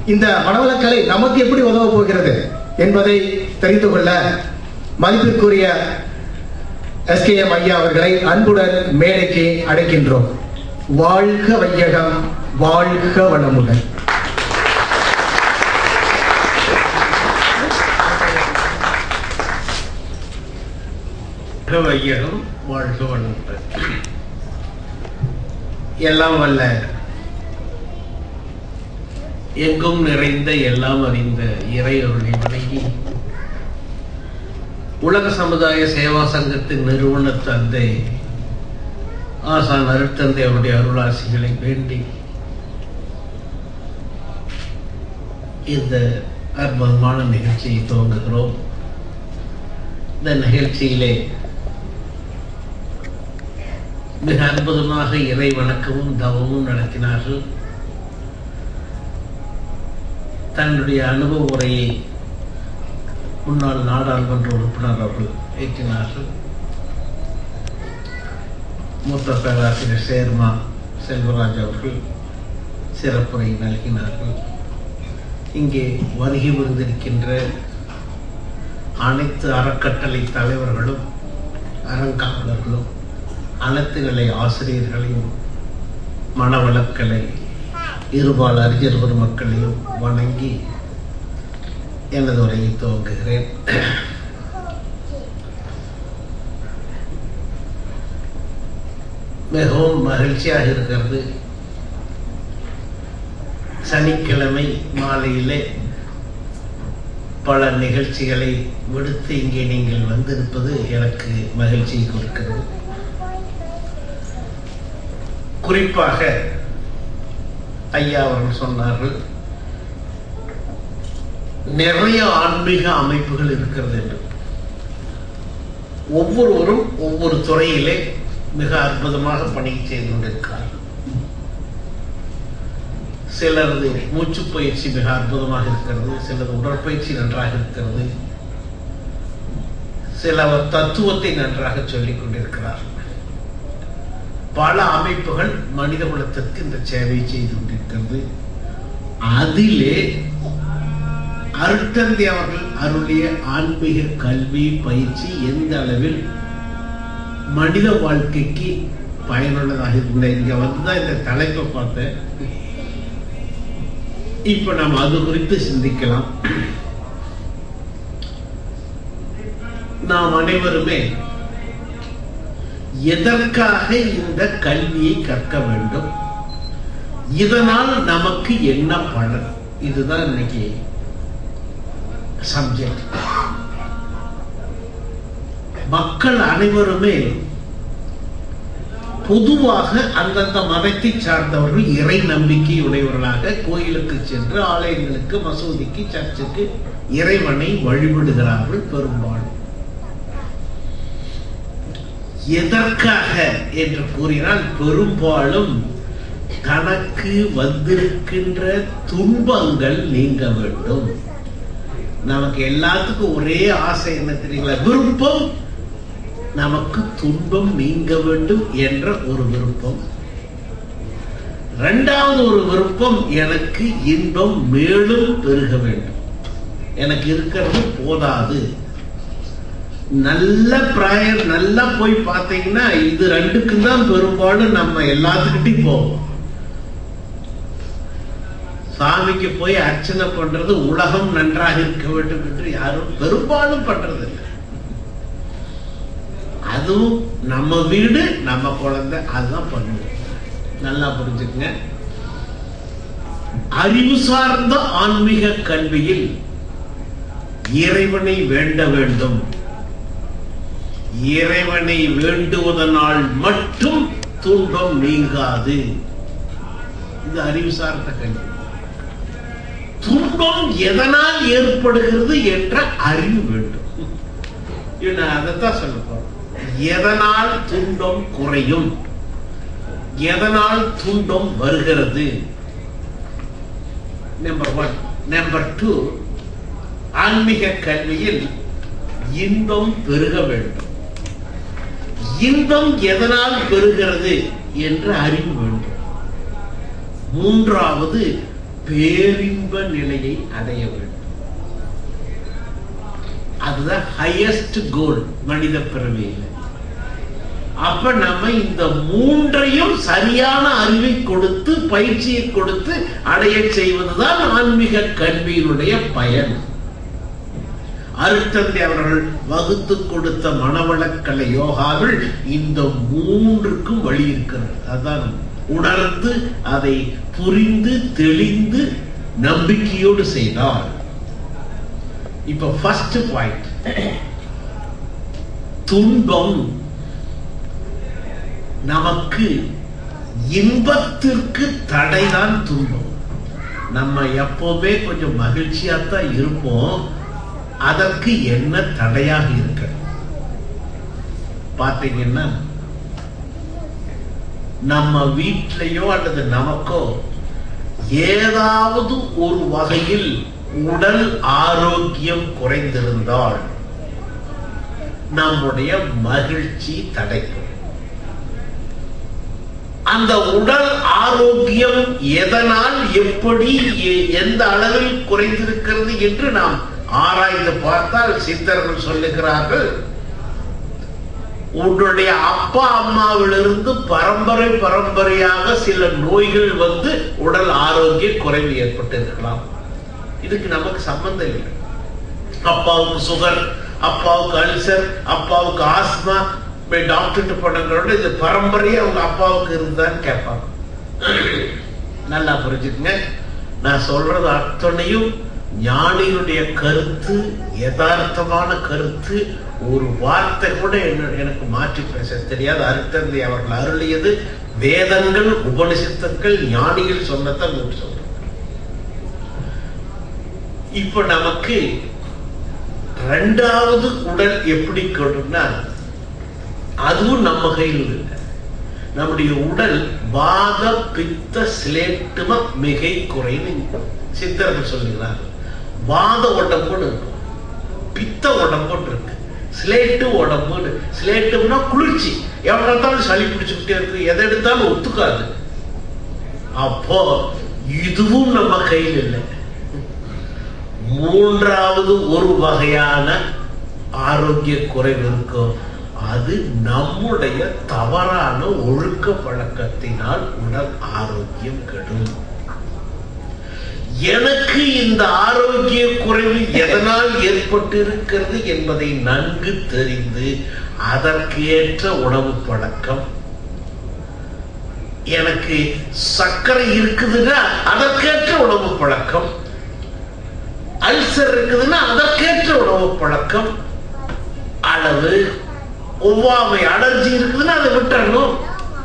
இந்த மனவளக்கலை நமக்கு எப்படி உதவ போகிறது என்பதை தெரிந்து கொள்ள மதிப்பிற்குரிய எஸ்கேஎம் ஐயா அவர்களை அன்புடன் மேடைக்கு அழைக்கின்றோம் வாழ்க வையகம் வாழ்க வளமுடன் வாழ்க வையகம் வாழ்க வளமுடன் எல்லாம் வல்ல எங்கும் நிறைந்த எல்லாம் அறிந்த இறை அருளை வணங்கி உலக சமுதாய சேவா சங்கத்தின் நிறுவன தந்தை ஆசான் அருட்தந்தை அவருடைய அருளாசிகளை வேண்டி இந்த அற்புதமான நிகழ்ச்சியை துவங்குகிறோம் இந்த நிகழ்ச்சியிலே மிக அற்புதமாக இறை வணக்கமும் தவமும் நடத்தினார்கள் தன்னுடைய அனுபவ உரையை முன்னாள் நாடாளுமன்ற உறுப்பினர் அவர்கள் ஏற்றினார்கள் மூத்த பேராசிரியர் சேர்மா செல்வராஜ் அவர்கள் சிறப்புரை நல்கினார்கள் இங்கே வருகை புரிந்திருக்கின்ற அனைத்து அறக்கட்டளை தலைவர்களும் அறங்காவலர்களும் அனைத்து நிலை ஆசிரியர்களையும் மனவளக்கலை இருபால் அறிஞர் பெருமக்களையும் வணங்கி எனது உரையை துவங்குகிறேன் மிகவும் மகிழ்ச்சியாக இருக்கிறது சனிக்கிழமை மாலையிலே பல நிகழ்ச்சிகளை விடுத்து இங்கே நீங்கள் வந்திருப்பது எனக்கு மகிழ்ச்சியை கொடுக்கிறது குறிப்பாக ஐயா அவர்கள் சொன்னார்கள் நிறைய ஆன்மீக அமைப்புகள் இருக்கிறது என்று ஒவ்வொருவரும் ஒவ்வொரு துறையிலே மிக அற்புதமாக பணி செய்து கொண்டிருக்கிறார்கள் சிலரது மூச்சு பயிற்சி மிக அற்புதமாக இருக்கிறது சிலது உடற்பயிற்சி நன்றாக இருக்கிறது சிலவர் தத்துவத்தை நன்றாக சொல்லிக் கொண்டிருக்கிறார்கள் பல அமைப்புகள் மனித குலத்திற்கு இந்த சேவை செய்து கொண்டிருக்கிறது அதிலே அருட்தந்தை அவர்கள் அருளிய ஆன்மீக கல்வி பயிற்சி எந்த அளவில் மனித வாழ்க்கைக்கு பயனுள்ளதாக இருந்த இங்க வந்துதான் இந்த தலைப்பை பார்த்தேன் இப்ப நாம் அது குறித்து சிந்திக்கலாம் நாம் அனைவருமே எதற்காக இந்த கல்வியை கற்க வேண்டும் இதனால் நமக்கு என்ன பலன் இதுதான் இன்னைக்கு சப்ஜெக்ட் மக்கள் அனைவருமே பொதுவாக அந்தந்த மதத்தை சார்ந்தவர்கள் இறை நம்பிக்கை உடையவர்களாக கோயிலுக்கு சென்று ஆலயங்களுக்கு மசூதிக்கு சர்ச்சுக்கு இறைவனை வழிபடுகிறார்கள் பெரும்பாலும் எதற்காக என்று கூறினால் பெரும்பாலும் தனக்கு வந்திருக்கின்ற துன்பங்கள் நீங்க வேண்டும் நமக்கு எல்லாத்துக்கும் ஒரே ஆசை என்ன தெரியுங்களா விருப்பம் நமக்கு துன்பம் நீங்க வேண்டும் என்ற ஒரு விருப்பம் இரண்டாவது ஒரு விருப்பம் எனக்கு இன்பம் மேலும் பெருக வேண்டும் எனக்கு இருக்கிறது போதாது நல்ல பிராயர் நல்லா போய் பார்த்தீங்கன்னா இது ரெண்டுக்கும் தான் பெரும்பாலும் நம்ம எல்லாத்துக்கிட்டையும் போவோம் சாமிக்கு போய் அர்ச்சனை பண்றது உலகம் நன்றாக இருக்க வேண்டும் என்று யாரும் பெரும்பாலும் பண்றது இல்லை அதுவும் நம்ம வீடு நம்ம குழந்தை அதுதான் பண்ணுவோம் நல்லா புரிஞ்சுக்கங்க அறிவு சார்ந்த ஆன்மீக கல்வியில் இறைவனை வேண்ட வேண்டும் இறைவனை வேண்டுவதனால் மட்டும் துன்பம் நீங்காது இது அறிவு சார்ந்த கல்வி துன்பம் எதனால் ஏற்படுகிறது என்ற அறிவு வேண்டும் நான் அதைத்தான் சொல்ல போறேன் எதனால் துன்பம் குறையும் எதனால் துன்பம் வருகிறது நம்பர் ஒன் நம்பர் டூ ஆன்மீக கல்வியில் இன்பம் பெருக வேண்டும் இன்பம் எதனால் பெறுகிறது என்ற அறிவு வேண்டும் மூன்றாவது பேரின்ப நிலையை அடைய வேண்டும் அதுதான் ஹையஸ்ட் கோல் மனித பிறவியில அப்ப நம்ம இந்த மூன்றையும் சரியான அறிவை கொடுத்து பயிற்சியை கொடுத்து அடைய செய்வதுதான் ஆன்மீக கல்வியினுடைய பயன் அருத்தந்தை அவர்கள் வகுத்து கொடுத்த மனவளக்கலை யோகாவில் இந்த மூன்றுக்கும் வழி இருக்கிறது அதான் உணர்ந்து அதை புரிந்து தெளிந்து நம்பிக்கையோடு செய்தால் இப்ப ஃபர்ஸ்ட் பாயிண்ட் துன்பம் நமக்கு இன்பத்திற்கு தடைதான் துன்பம் நம்ம எப்பவுமே கொஞ்சம் மகிழ்ச்சியா தான் இருப்போம் அதற்கு என்ன தடையாக இருக்க பாத்தீங்கன்னா நம்ம வீட்டிலேயோ அல்லது நமக்கோ ஏதாவது ஒரு வகையில் உடல் ஆரோக்கியம் குறைந்திருந்தால் நம்முடைய மகிழ்ச்சி தடைக்கும் அந்த உடல் ஆரோக்கியம் எதனால் எப்படி எ- எந்த அளவில் குறைந்திருக்கிறது என்று நாம் ஆராய்ந்து பார்த்தால் சித்தர்கள் சொல்லுகிறார்கள் உன்னுடைய அப்பா அம்மாவிலிருந்து பரம்பரை பரம்பரையாக சில நோய்கள் வந்து உடல் ஆரோக்கிய குறைவு ஏற்பட்டிருக்கலாம் இதுக்கு நமக்கு சம்பந்தம் இல்லை அப்பாவுக்கு சுகர் அப்பாவுக்கு அல்சர் அப்பாவுக்கு ஆஸ்மா போய் டாக்டர்கிட்ட போனவங்களோட இது பரம்பரையா அவங்க அப்பாவுக்கு இருந்தான்னு கேட்பாங்க நல்லா புரிஞ்சுக்குங்க நான் சொல்றது அத்தனையும் ஞானியுடைய கருத்து யதார்த்தமான கருத்து ஒரு வார்த்தை கூட என்ன எனக்கு மாற்றி பேச தெரியாது அருத்தந்தை அவர்கள் அருளியது வேதங்கள் உபனிஷத்துக்கள் ஞானிகள் சொன்னதான் நூற்றி சொல்றேன் இப்ப நமக்கு ரெண்டாவது உடல் எப்படி கொடுன்னா அதுவும் நம்ம கையில் இல்லை நம்முடைய உடல் வாத பித்த சிலேட்டும மிகை குறைன்னு சித்தர்கள் சொல்லுகிறார்கள் வாத உடம்புன்னு இருக்கும் பித்த உடம்புன்னு இருக்கு ஸ்லேட்டு உடம்புன்னு ஸ்லேட்டும்னா குளிர்ச்சி எவ்வளவு எடுத்தாலும் சளி பிடிச்சுக்கிட்டே இருக்கு எதை எடுத்தாலும் ஒத்துக்காது அப்போ இதுவும் நம்ம கையில் இல்லை மூன்றாவது ஒரு வகையான ஆரோக்கிய குறைவு இருக்கும் அது நம்முடைய தவறான ஒழுக்க பழக்கத்தினால் உடல் ஆரோக்கியம் கெடும் எனக்கு இந்த ஆரோக்கிய குறைவு எதனால் ஏற்பட்டிருக்கிறது என்பதை நன்கு தெரிந்து அதற்கேற்ற உணவு பழக்கம் எனக்கு சர்க்கரை இருக்குதுன்னா அதற்கேற்ற உணவு பழக்கம் அல்சர் இருக்குதுன்னா அதற்கேற்ற உணவு பழக்கம் அளவு ஒவ்வாமை அலர்ஜி இருக்குதுன்னா அதை விட்டுறணும்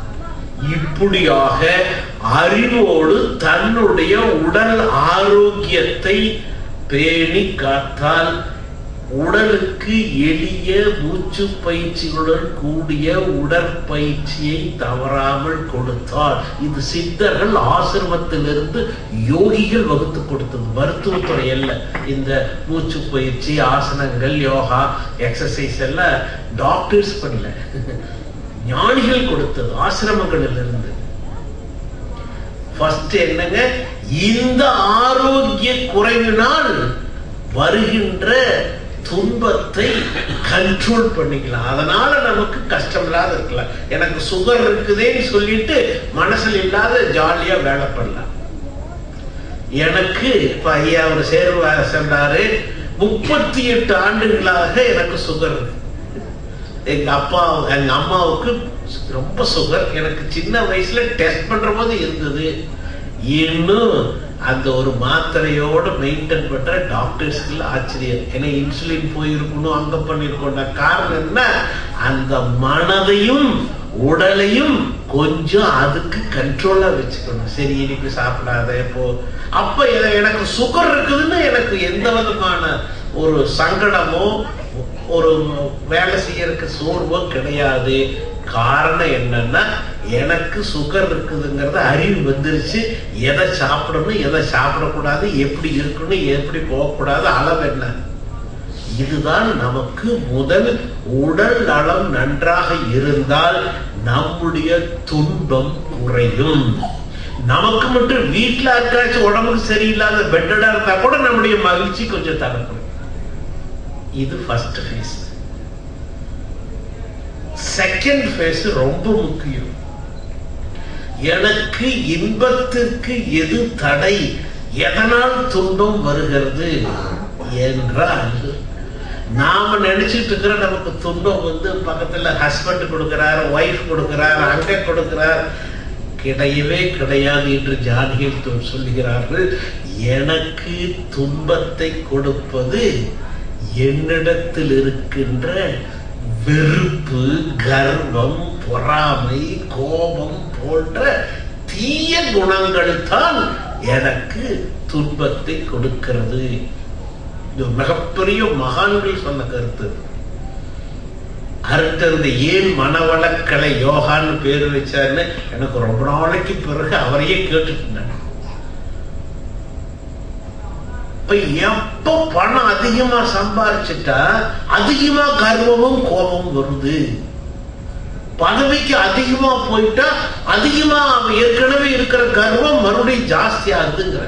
இப்படியாக அறிவோடு தன்னுடைய உடல் ஆரோக்கியத்தை பேணி காத்தால் உடலுக்கு எளிய மூச்சு பயிற்சிகளுடன் கூடிய உடற்பயிற்சியை தவறாமல் கொடுத்தால் இது சித்தர்கள் ஆசிரமத்திலிருந்து யோகிகள் வகுத்து கொடுத்தது மருத்துவத்துறை அல்ல இந்த மூச்சு பயிற்சி ஆசனங்கள் யோகா எக்ஸசைஸ் எல்லாம் டாக்டர்ஸ் பண்ணல ஞானிகள் கொடுத்தது ஆசிரமங்களிலிருந்து ஃபர்ஸ்ட் என்னங்க இந்த ஆரோக்கிய குறைவினால் வருகின்ற துன்பத்தை கண்ட்ரோல் பண்ணிக்கலாம் அதனால நமக்கு கஷ்டம் இல்லாத இருக்கலாம் எனக்கு சுகர் இருக்குதேன்னு சொல்லிட்டு மனசுல இல்லாத ஜாலியா வேலை பண்ணலாம் எனக்கு இப்ப ஐயா அவர் சேர்வா சொன்னாரு முப்பத்தி எட்டு ஆண்டுகளாக எனக்கு சுகர் இருக்கு எங்க அப்பா எங்க அம்மாவுக்கு ரொம்ப சுகர் எனக்கு சின்ன வயசுல டெஸ்ட் பண்ற போது இருந்தது இன்னும் அந்த ஒரு மாத்திரையோட மெயின்டைன் பண்ற டாக்டர்ஸ்க்கு ஆச்சரியம் ஏன்னா இன்சுலின் போயிருக்கணும் அங்க பண்ணிருக்கணும் காரணம் என்ன அந்த மனதையும் உடலையும் கொஞ்சம் அதுக்கு கண்ட்ரோலா வச்சுக்கணும் சரி இனிப்பு சாப்பிடாத இப்போ அப்ப எ- எனக்கு சுகர் இருக்குதுன்னு எனக்கு எந்த விதமான ஒரு சங்கடமோ ஒரு வேலை செய்யறதுக்கு சோர்வோ கிடையாது காரணம் என்னன்னா எனக்கு சுகர் இருக்குதுங்கிறது அறிவு வந்துருச்சு எதை சாப்பிடணும் எதை சாப்பிடக்கூடாது எப்படி இருக்கணும் எப்படி போகக்கூடாது அளவு என்ன இதுதான் நமக்கு முதல் உடல் நலம் நன்றாக இருந்தால் நம்முடைய துன்பம் குறையும் நமக்கு மட்டும் வீட்டுல இருக்காச்சும் உடம்புக்கு சரியில்லாத பெட்டடா இருந்தா கூட நம்முடைய மகிழ்ச்சி கொஞ்சம் தரப்படும் இது ஃபர்ஸ்ட் ஃபேஸ் செகண்ட் ஃபேஸ் ரொம்ப முக்கியம் எனக்கு இன்பத்திற்கு எது தடை எதனால் துன்பம் வருகிறது என்றால் நாம நினைச்சிட்டு இருக்கிற நமக்கு துன்பம் வந்து பக்கத்துல ஹஸ்பண்ட் கொடுக்கிறார் ஒய்ஃப் கொடுக்கிறார் அங்க கொடுக்கிறார் கிடையவே கிடையாது என்று ஜாதிகள் சொல்லுகிறார்கள் எனக்கு துன்பத்தை கொடுப்பது என்னிடத்தில் இருக்கின்ற வெறுப்பு கர்வம் பொறாமை கோபம் போன்ற தீய குணங்கள் தான் எனக்கு துன்பத்தை கொடுக்கிறது இது மிகப்பெரிய மகான்கள் சொன்ன கருத்து அருட்டருந்து ஏன் மனவளக்கலை யோகான்னு பேர் வச்சாருன்னு எனக்கு ரொம்ப நாளைக்கு பிறகு அவரையே கேட்டுட்டு இருந்தேன் இப்ப எப்ப பணம் அதிகமா சம்பாரிச்சுட்டா அதிகமா கர்வமும் கோபமும் வருது பதவிக்கு அதிகமா போயிட்டா அதிகமா அவன் ஏற்கனவே இருக்கிற கர்வம் மறுபடியும் ஜாஸ்தி ஆகுதுங்கிற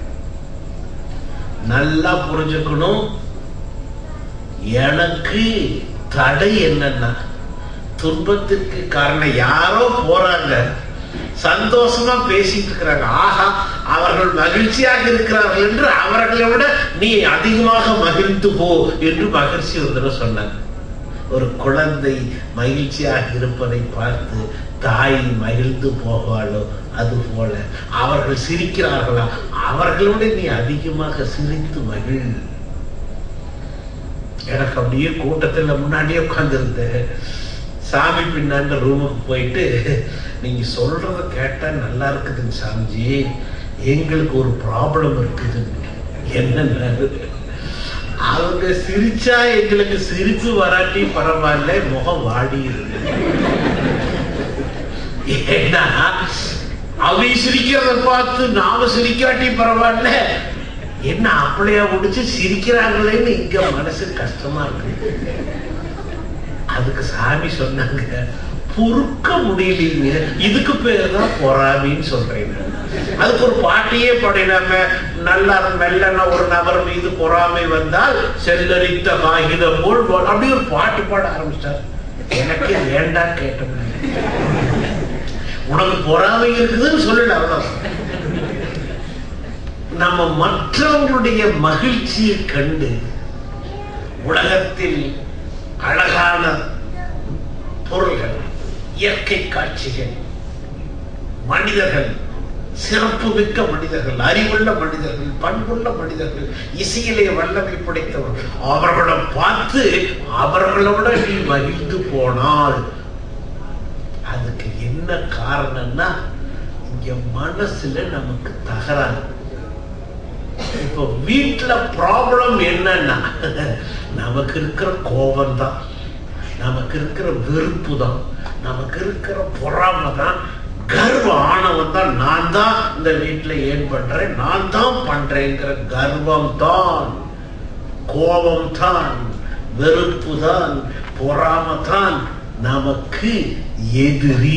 நல்லா புரிஞ்சுக்கணும் எனக்கு தடை என்னன்னா துன்பத்திற்கு காரணம் யாரோ போறாங்க சந்தோஷமா பேசிட்டு இருக்கிறாங்க ஆஹா அவர்கள் மகிழ்ச்சியாக இருக்கிறார்கள் என்று அவர்களை விட நீ அதிகமாக மகிழ்ந்து போ என்று மகிழ்ச்சி ஒரு தடவை சொன்னாங்க ஒரு குழந்தை மகிழ்ச்சியாக இருப்பதை பார்த்து தாய் மகிழ்ந்து போவாளோ அது போல அவர்கள் சிரிக்கிறார்களா அவர்களோட நீ அதிகமாக சிரித்து மகிழ் எனக்கு அப்படியே கூட்டத்துல முன்னாடியே உட்கார்ந்துருந்தேன் சாமி பின்னாண்ட ரூமுக்கு போயிட்டு நீங்க சொல்றத கேட்டா நல்லா இருக்குதுங்க சாமிஜி எங்களுக்கு ஒரு ப்ராப்ளம் இருக்குது என்னன்னா அவங்க சிரிச்சா எங்களுக்கு சிரிப்பு வராட்டி பரவாயில்ல முகம் வாடி இருக்கு ஏன்னா அவங்க சிரிக்கிறத பார்த்து நாம சிரிக்காட்டி பரவாயில்ல என்ன அப்படியா முடிச்சு சிரிக்கிறாங்களேன்னு இங்க மனசு கஷ்டமா இருக்கு அதுக்கு சாமி சொன்னாங்க பொறுக்க முடியலீங்க இதுக்கு பேர் தான் பொறாமின்னு சொல்றேன் அதுக்கு ஒரு பாட்டியே பாடினாம நல்லா மெல்லன ஒரு நபர் மீது பொறாமை வந்தால் செல்லரித்த காகிதம் போல் வ- அப்படி ஒரு பாட்டு பாட ஆரம்பிச்சார் எனக்கு வேண்டாம் கேட்டேன் உனக்கு பொறாமை இருக்குதுன்னு சொல்லல அவ்வளவு நம்ம மற்றவங்களுடைய மகிழ்ச்சியை கண்டு உலகத்தில் அழகான பொருள்கள் இயற்கை காட்சிகள் மனிதர்கள் சிறப்பு மிக்க மனிதர்கள் அறிவுள்ள மனிதர்கள் பண்புள்ள மனிதர்கள் இசையிலே வல்லமை படைத்தவர்கள் அவர்களை பார்த்து அவர்களோட நீ மகிழ்ந்து போனால் அதுக்கு என்ன காரணம்னா இங்க மனசுல நமக்கு தகராறு இப்போ வீட்டுல ப்ராப்ளம் என்னன்னா நமக்கு இருக்கிற கோபம் தான் நமக்கு இருக்கிற வெறுப்பு தான் நமக்கு இருக்கிற பொறாமை தான் கர்வ ஆணவம் தான் நான் தான் இந்த வீட்டுல ஏன் பண்றேன் நான் தான் பண்றேங்கிற கர்வம் தான் கோபம் தான் வெறுப்பு தான் பொறாமை தான் நமக்கு எதிரி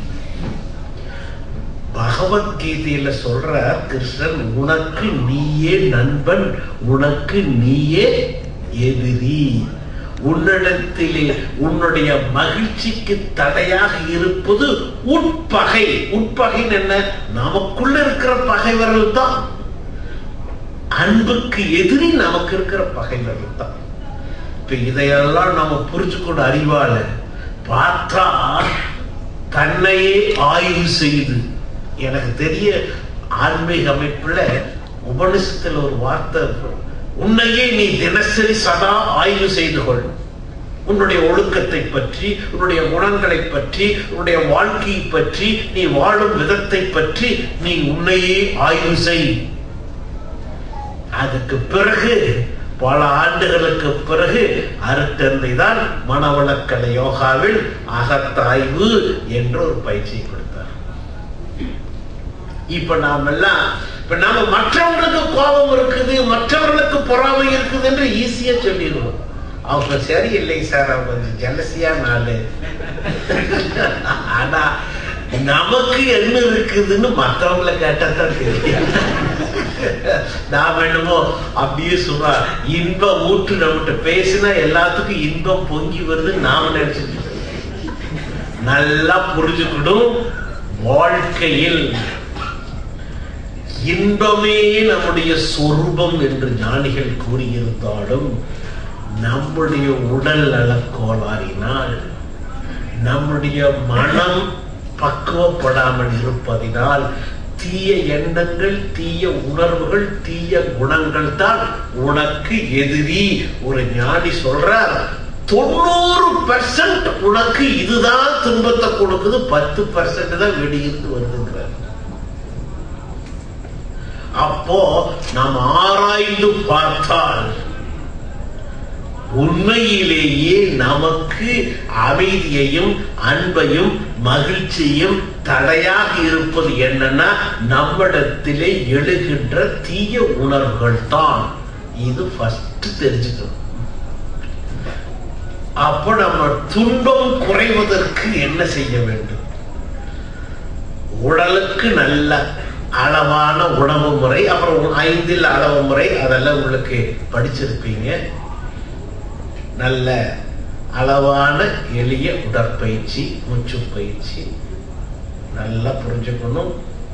பகவத்கீதையில சொல்றார் கிருஷ்ணன் உனக்கு நீயே நண்பன் உனக்கு நீயே எதிரி உன்னிடத்திலே உன்னுடைய மகிழ்ச்சிக்கு தடையாக இருப்பது உட்பகை உட்பகைன்னு என்ன நமக்குள்ள இருக்கிற பகைவர்கள் தான் அன்புக்கு எதிரி நமக்கு இருக்கிற பகைவர்கள் தான் இப்ப இதையெல்லாம் நம்ம புரிஞ்சுக்கொண்டு அறிவால பார்த்தா தன்னையே ஆய்வு செய்து எனக்கு தெரிய ஆன்மீக அமைப்புல உபனிஷத்துல ஒரு வார்த்தை இருக்கு. உன்னையே நீ தினசரி சதா ஆய்வு செய்து கொள் உன்னுடைய ஒழுக்கத்தை பற்றி உன்னுடைய குணங்களை பற்றி உன்னுடைய வாழ்க்கையை பற்றி நீ வாழும் விதத்தை பற்றி நீ உன்னையே ஆய்வு செய் அதுக்கு பிறகு பல ஆண்டுகளுக்கு பிறகு அருத்தந்தை தான் மனவளக்கலை யோகாவில் அகத்தாய்வு என்ற ஒரு பயிற்சியை கொடுத்தார் இப்ப நாம எல்லாம் இப்ப நாம மற்றவங்களுக்கு கோபம் இருக்குது மற்றவர்களுக்கு பொறாமை இருக்குது என்று ஈஸியா சொல்லிடுவோம் அவங்க சரியில்லை சார் அவங்க கொஞ்சம் ஜலசியா நாளு ஆனா நமக்கு என்ன இருக்குதுன்னு மத்தவங்கள கேட்டா தான் தெரியும் நாம என்னமோ அப்படியே சொல்றா இன்ப ஊற்று நம்மகிட்ட பேசினா எல்லாத்துக்கும் இன்பம் பொங்கி வருதுன்னு நாம நினைச்சிட்டு இருக்கோம். நல்லா புரிஞ்சுக்கணும் வாழ்க்கையில் இன்பமே நம்முடைய சொரூபம் என்று ஞானிகள் கூறியிருந்தாலும் நம்முடைய உடல் நலக் கோளாறினால் நம்முடைய மனம் பக்குவப்படாமல் இருப்பதினால் தீய எண்ணங்கள் தீய உணர்வுகள் தீய குணங்கள் தான் உனக்கு எதிரி ஒரு ஞானி சொல்றார் தொண்ணூறு பெர்சன்ட் உனக்கு இதுதான் துன்பத்தை கொடுக்குது பத்து பெர்சன்ட் தான் வெளியிருந்து வருதுங்கிறார் அப்போ நாம் ஆராய்ந்து பார்த்தால் உண்மையிலேயே நமக்கு அமைதியையும் அன்பையும் மகிழ்ச்சியும் தடையாக இருப்பது என்னன்னா நம்மிடத்திலே எழுகின்ற தீய உணர்வுகள் தான் இது ஃபர்ஸ்ட் தெரிஞ்சுக்கணும் அப்ப நம்ம துன்பம் குறைவதற்கு என்ன செய்ய வேண்டும் உடலுக்கு நல்ல அளவான உணவு முறை அப்புறம் ஐந்தில் அளவு முறை அதெல்லாம் உங்களுக்கு படிச்சிருப்பீங்க நல்ல அளவான எளிய உடற்பயிற்சி மூச்சு பயிற்சி நல்லா புரிஞ்சுக்கணும்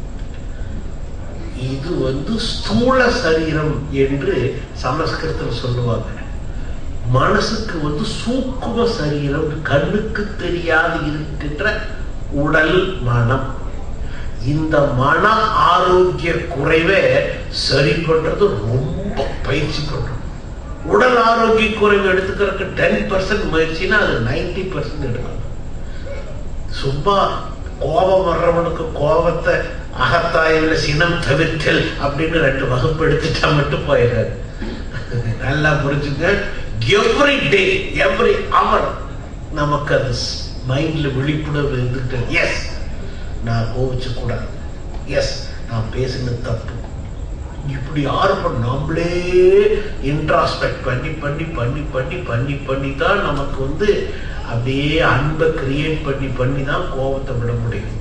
இது வந்து ஸ்தூல சரீரம் என்று சமஸ்கிருதத்தில் சொல்லுவாங்க மனசுக்கு வந்து சூக்கும சரீரம் கண்ணுக்கு தெரியாது இருக்கின்ற உடல் மனம் இந்த மன ஆரோக்கிய குறைவை சரி பண்றது ரொம்ப பயிற்சி பண்றோம் உடல் ஆரோக்கிய குறைவு எடுத்துக்கிறதுக்கு டென் பர்சன்ட் முயற்சினா அது நைன்டி பர்சன்ட் எடுக்கணும் சும்மா கோபம் வர்றவனுக்கு கோபத்தை அகத்தாயில சினம் தவிர்த்தல் அப்படின்னு ரெண்டு வகுப்பு எடுத்துட்டா மட்டும் போயிடாது நல்லா புரிஞ்சுங்க எவ்ரி டே எவ்ரி அவர் நமக்கு அது மைண்ட்ல விழிப்புணர்வு இருந்துட்டு எஸ் நான் கோவிச்சு கூடாது எஸ் நான் பேசினது தப்பு இப்படி ஆரம்பம் நம்மளே இன்ட்ராஸ்பெக்ட் பண்ணி பண்ணி பண்ணி பண்ணி பண்ணி பண்ணி தான் நமக்கு வந்து அப்படியே அன்பை கிரியேட் பண்ணி பண்ணி தான் கோபத்தை விட முடியும்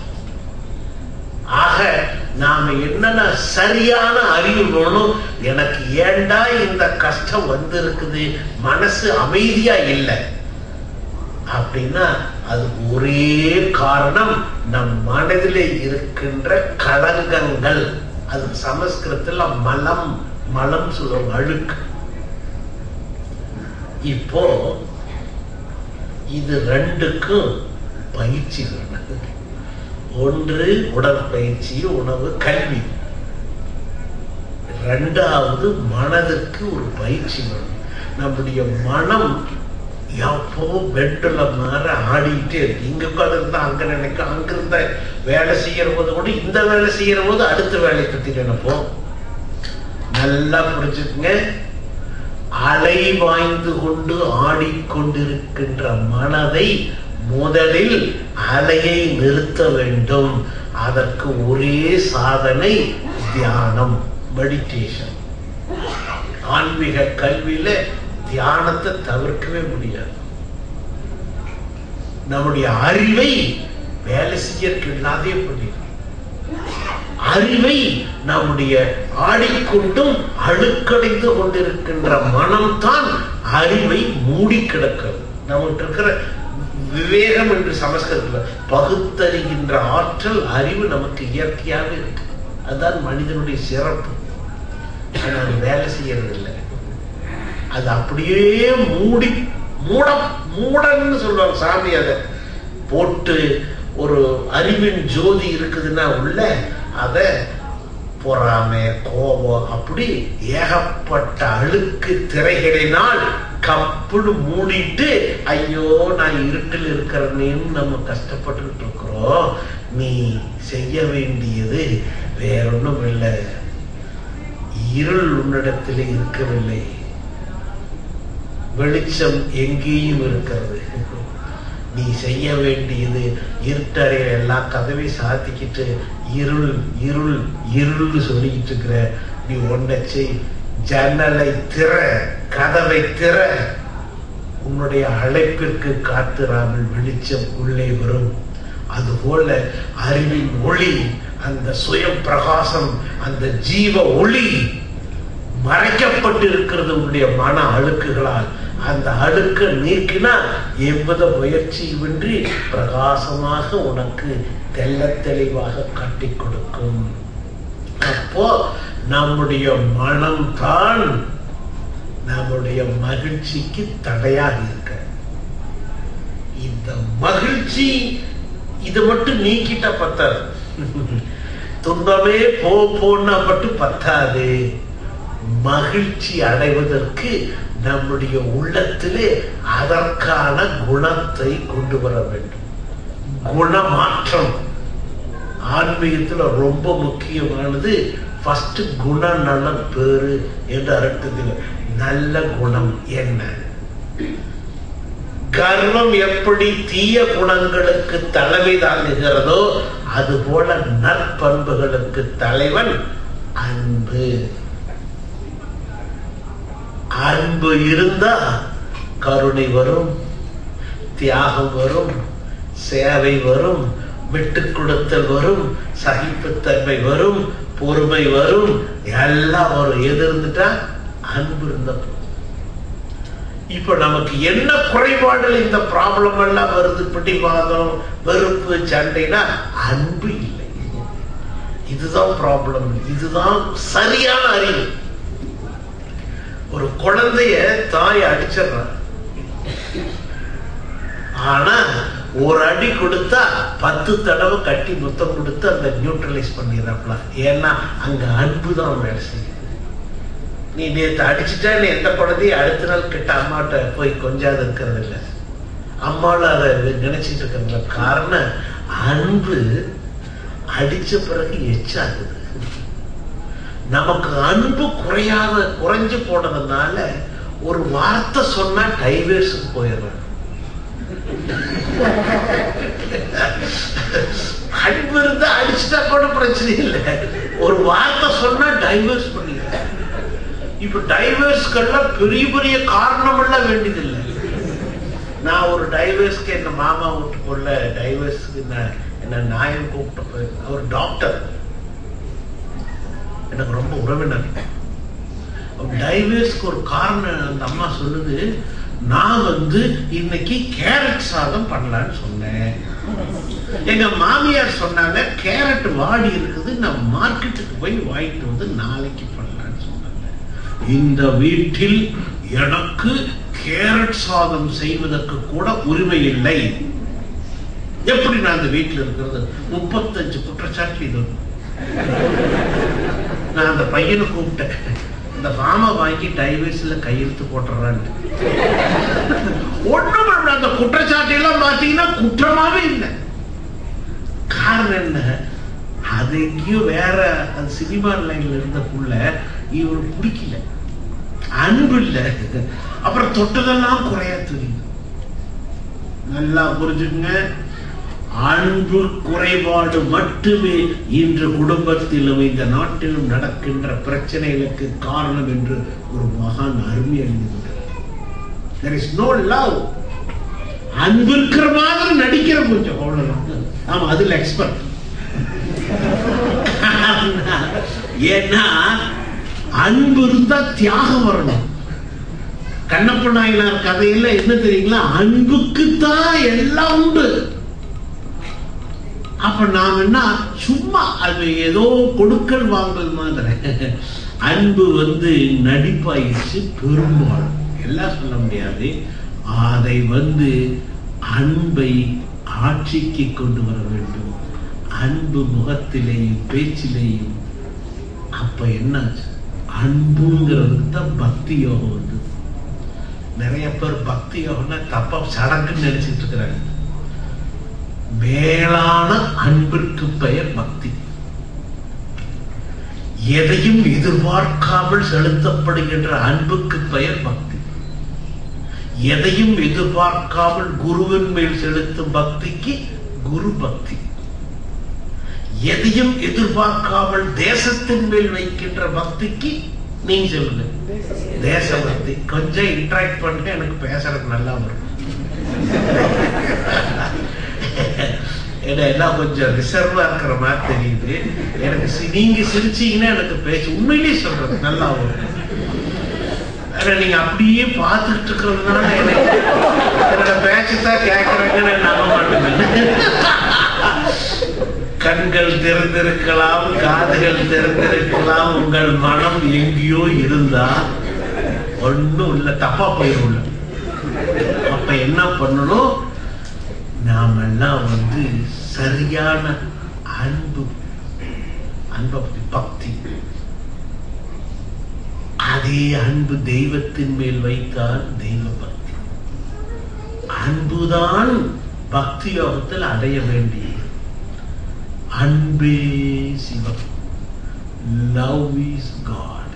ஆக நாம என்னென்ன சரியான அறிவு வேணும் எனக்கு ஏண்டா இந்த கஷ்டம் வந்திருக்குது மனசு அமைதியா இல்லை அப்படின்னா அது ஒரே காரணம் நம் மனதிலே இருக்கின்ற களங்கங்கள் அது சமஸ்கிருதத்துல மலம் மலம் சொல்லுவாங்க அழுக்கு இப்போ இது ரெண்டுக்கும் பயிற்சி வேணும் ஒன்று உடற்பயிற்சி உணவு கல்வி ரெண்டாவது மனதுக்கு ஒரு பயிற்சி வேணும் நம்முடைய மனம் எப்போ பெட்டில் மாற ஆடிக்கிட்டே இருக்கு இங்க உட்காந்து இருந்தா அங்க நினைக்கும் அங்க இருந்த வேலை செய்யற போது கூட இந்த வேலை செய்யற போது அடுத்த வேலையை பத்தி நினைப்போம் நல்லா புரிஞ்சுக்குங்க அலை வாய்ந்து கொண்டு ஆடிக்கொண்டிருக்கின்ற மனதை முதலில் அலையை நிறுத்த வேண்டும் அதற்கு ஒரே சாதனை தியானம் மெடிடேஷன் ஆன்மீக கல்வியில தியானத்தை தவிர்க்கவே முடியாது நம்முடைய அறிவை வேலை செய்யறதுக்கு இல்லாதே பண்ணிடும் அறிவை நம்முடைய ஆடிக்கொண்டும் அழுக்கடைந்து கொண்டிருக்கின்ற மனம்தான் அறிவை மூடி கிடக்கிறது நம்மகிட்ட இருக்கிற விவேகம் என்று சமஸ்கிருதத்துல பகுத்தறிகின்ற ஆற்றல் அறிவு நமக்கு இயற்கையாக இருக்கு அதுதான் மனிதனுடைய சிறப்பு ஆனா அது வேலை செய்யறது இல்லை அது அப்படியே மூடி மூட மூடன்னு சொல்லுவாங்க சாமி அதை போட்டு ஒரு அறிவின் ஜோதி இருக்குதுன்னா உள்ள அத பொறாமை கோபம் அப்படி ஏகப்பட்ட அழுக்கு திரைகளினால் கப்புடு மூடிட்டு ஐயோ நான் இருட்டில் இருக்கிறேன்னு நம்ம கஷ்டப்பட்டுக்கிட்டு இருக்கிறோம் நீ செய்ய வேண்டியது வேறொன்னும் இல்லை இருள் உன்னிடத்தில் இருக்கவில்லை வெளிச்சம் எங்கேயும் இருக்கிறது நீ செய்ய வேண்டியது இருட்டறையில எல்லா கதவையும் சாத்திக்கிட்டு இருள் இருள் இருள்னு சொல்லிக்கிட்டு இருக்கிற நீ ஒன்றை செய் ஜன்னலை திற கதவை திற உன்னுடைய அழைப்பிற்கு காத்திராமல் வெளிச்சம் உள்ளே வரும் அதுபோல அறிவின் ஒளி அந்த சுய பிரகாசம் அந்த ஜீவ ஒளி மறைக்கப்பட்டு இருக்கிறது உன்னுடைய மன அழுக்குகளால் அந்த அழுக்க நீக்கினா எவ்வித முயற்சியுமின்றி பிரகாசமாக உனக்கு தெள்ள தெளிவாக காட்டிக் கொடுக்கும் அப்போ நம்முடைய மனம்தான் நம்முடைய மகிழ்ச்சிக்கு தடையாக இருக்க இந்த மகிழ்ச்சி இது மட்டும் நீக்கிட்ட பத்தாது துன்பமே போ போன்னா மட்டும் பத்தாது மகிழ்ச்சி அடைவதற்கு நம்முடைய உள்ளத்திலே அதற்கான குணத்தை கொண்டு வர வேண்டும் குணமாற்றம் ஆன்மீகத்துல ரொம்ப முக்கியமானது ஃபர்ஸ்ட் குண நலம் பேரு என்ற அர்த்தத்தில் நல்ல குணம் என்ன கர்வம் எப்படி தீய குணங்களுக்கு தலைமை தாங்குகிறதோ அதுபோல நற்பண்புகளுக்கு தலைவன் அன்பு அன்பு இருந்தா கருணை வரும் தியாகம் வரும் சேவை வரும் விட்டு கொடுத்தல் வரும் சகிப்புத்தன்மை வரும் பொறுமை வரும் எல்லாம் வரும் எது இருந்துட்டா அன்பு இருந்த போதும். இப்ப நமக்கு என்ன குறைபாடுகள் இந்த ப்ராப்ளம் எல்லாம் வருது பிடிவாதம் வெறுப்பு சண்டைனா அன்பு இல்லை இதுதான் ப்ராப்ளம் இதுதான் சரியான அறிவு ஒரு குழந்தைய தாய் அடிச்சிடுறான் ஆனா ஒரு அடி கொடுத்தா பத்து தடவை கட்டி முத்தம் கொடுத்து அந்த நியூட்ரலைஸ் பண்ணிடுறாப்ல ஏன்னா அங்க அன்பு தான் வேலை செய்யுது நீ நேத்து அடிச்சுட்டா நீ எந்த குழந்தையும் அடுத்த நாள் கிட்ட அம்மாட்ட போய் கொஞ்சாது இருக்கிறது இல்ல அம்மாவில் அதை நினைச்சிட்டு இருக்கிறதுல காரணம் அன்பு அடிச்ச பிறகு எச்சாகுது நமக்கு அன்பு குறையாத குறைஞ்சு போனதுனால ஒரு வார்த்தை சொன்னா டைவேர்ஸுக்கு போயிடுறாங்க அன்பு இருந்தா அடிச்சுட்டா கூட பிரச்சனை இல்லை ஒரு வார்த்தை சொன்னா டைவர்ஸ் பண்ணிடுறாங்க இப்ப டைவர்ஸ்க்கெல்லாம் பெரிய பெரிய காரணம் எல்லாம் வேண்டியதில்லை நான் ஒரு டைவர்ஸ்க்கு எங்க மாமா வீட்டுக்குள்ள டைவர்ஸ்க்கு நான் என்ன நாயம் கூப்பிட்டு போய் அவர் டாக்டர் எனக்கு ரொம்ப உறவினர் டைவர்ஸ்க்கு ஒரு காரணம் அந்த அம்மா சொல்லுது நான் வந்து இன்னைக்கு கேரட் சாதம் பண்ணலான்னு சொன்னேன் எங்க மாமியார் சொன்னாங்க கேரட் வாடி இருக்குது நான் மார்க்கெட்டுக்கு போய் வாங்கிட்டு வந்து நாளைக்கு பண்ணலான்னு சொன்னாங்க இந்த வீட்டில் எனக்கு கேரட் சாதம் செய்வதற்கு கூட உரிமை இல்லை எப்படி நான் அந்த வீட்டில் இருக்கிறது முப்பத்தஞ்சு குற்றச்சாட்டு இது நான் அந்த பையனை கூப்பிட்டேன் இந்த ஃபார்மை வாங்கி டைவர்ஸ்ல கையெழுத்து போட்டுறான்னு ஒண்ணும் பண்ணல. அந்த குற்றச்சாட்டு எல்லாம் பாத்தீங்கன்னா குற்றமாவே இல்லை காரணம் என்ன அது எங்கேயோ வேற அந்த சினிமா லைன்ல இருந்த புள்ள இவரு பிடிக்கல அன்பு இல்லை அப்புறம் தொட்டதெல்லாம் குறையா தெரியுது நல்லா புரிஞ்சுங்க அன்பு குறைபாடு மட்டுமே இன்று குடும்பத்திலும் இந்த நாட்டிலும் நடக்கின்ற பிரச்சனைகளுக்கு காரணம் என்று ஒரு மகான் அருமை எழுதுகிறார் there is no love அன்பு இருக்கிற மாதிரி நடிக்கிற கொஞ்சம் அவ்வளவுதான் ஆமா அதுல எக்ஸ்பர்ட் ஏன்னா அன்பு இருந்தா தியாகம் வரணும் கண்ணப்ப நாயனார் கதையில என்ன தெரியுங்களா அன்புக்கு தான் எல்லாம் உண்டு அப்ப நாம் என்ன சும்மா அது ஏதோ கொடுக்கல் வாங்கல் மாதிரி அன்பு வந்து நடிப்பாயிடுச்சு பெரும்பாலும் எல்லாம் சொல்ல முடியாது அதை வந்து அன்பை ஆட்சிக்கு கொண்டு வர வேண்டும் அன்பு முகத்திலேயும் பேச்சிலேயும் அப்ப என்னாச்சு அன்புங்கிறதுக்கு தான் பக்தி யோகம் வந்து நிறைய பேர் பக்தி யோகம்னா தப்பா சடங்குன்னு நினைச்சிட்டு இருக்கிறாங்க மேலான அன்பிற்கு பெயர் பக்தி எதையும் எதிர்பார்க்காமல் செலுத்தப்படுகின்ற அன்புக்கு பெயர் பக்தி எதையும் எதிர்பார்க்காமல் குருவின் மேல் செலுத்தும் பக்திக்கு குரு பக்தி எதையும் எதிர்பார்க்காமல் தேசத்தின் மேல் வைக்கின்ற பக்திக்கு நீங்க சொல்லுங்க தேசபக்தி கொஞ்சம் இன்ட்ராக்ட் பண்ணிட்டு எனக்கு பேசுறதுக்கு நல்லா வரும் என்ன எல்லாம் கொஞ்சம் ரிசர்வா இருக்கிற மாதிரி தெரியுது எனக்கு சி- நீங்க சிரிச்சீங்கன்னா எனக்கு பேச்சு உண்மையிலேயே சொல்றது நல்லா வரும் ஆனா நீங்க அப்படியே பார்த்துட்டு இருக்கிறதுனால எனக்கு என்னோட பேச்சு தான் கேட்கறாங்கன்னு நம்ப மாட்டேன் கண்கள் திறந்திருக்கலாம் காதுகள் திறந்திருக்கலாம் உங்கள் மனம் எங்கேயோ இருந்தா ஒண்ணும் இல்ல தப்பா போயிடும் அப்ப என்ன பண்ணணும் நாமெல்லாம் வந்து சரியான அன்பு அன்பை பத்தி பக்தி அதே அன்பு தெய்வத்தின் மேல் வைத்தால் தெய்வ பக்தி அன்புதான் பக்தி யோகத்தில் அடைய வேண்டியது அன்பே சிவம் லவ் இஸ் காட்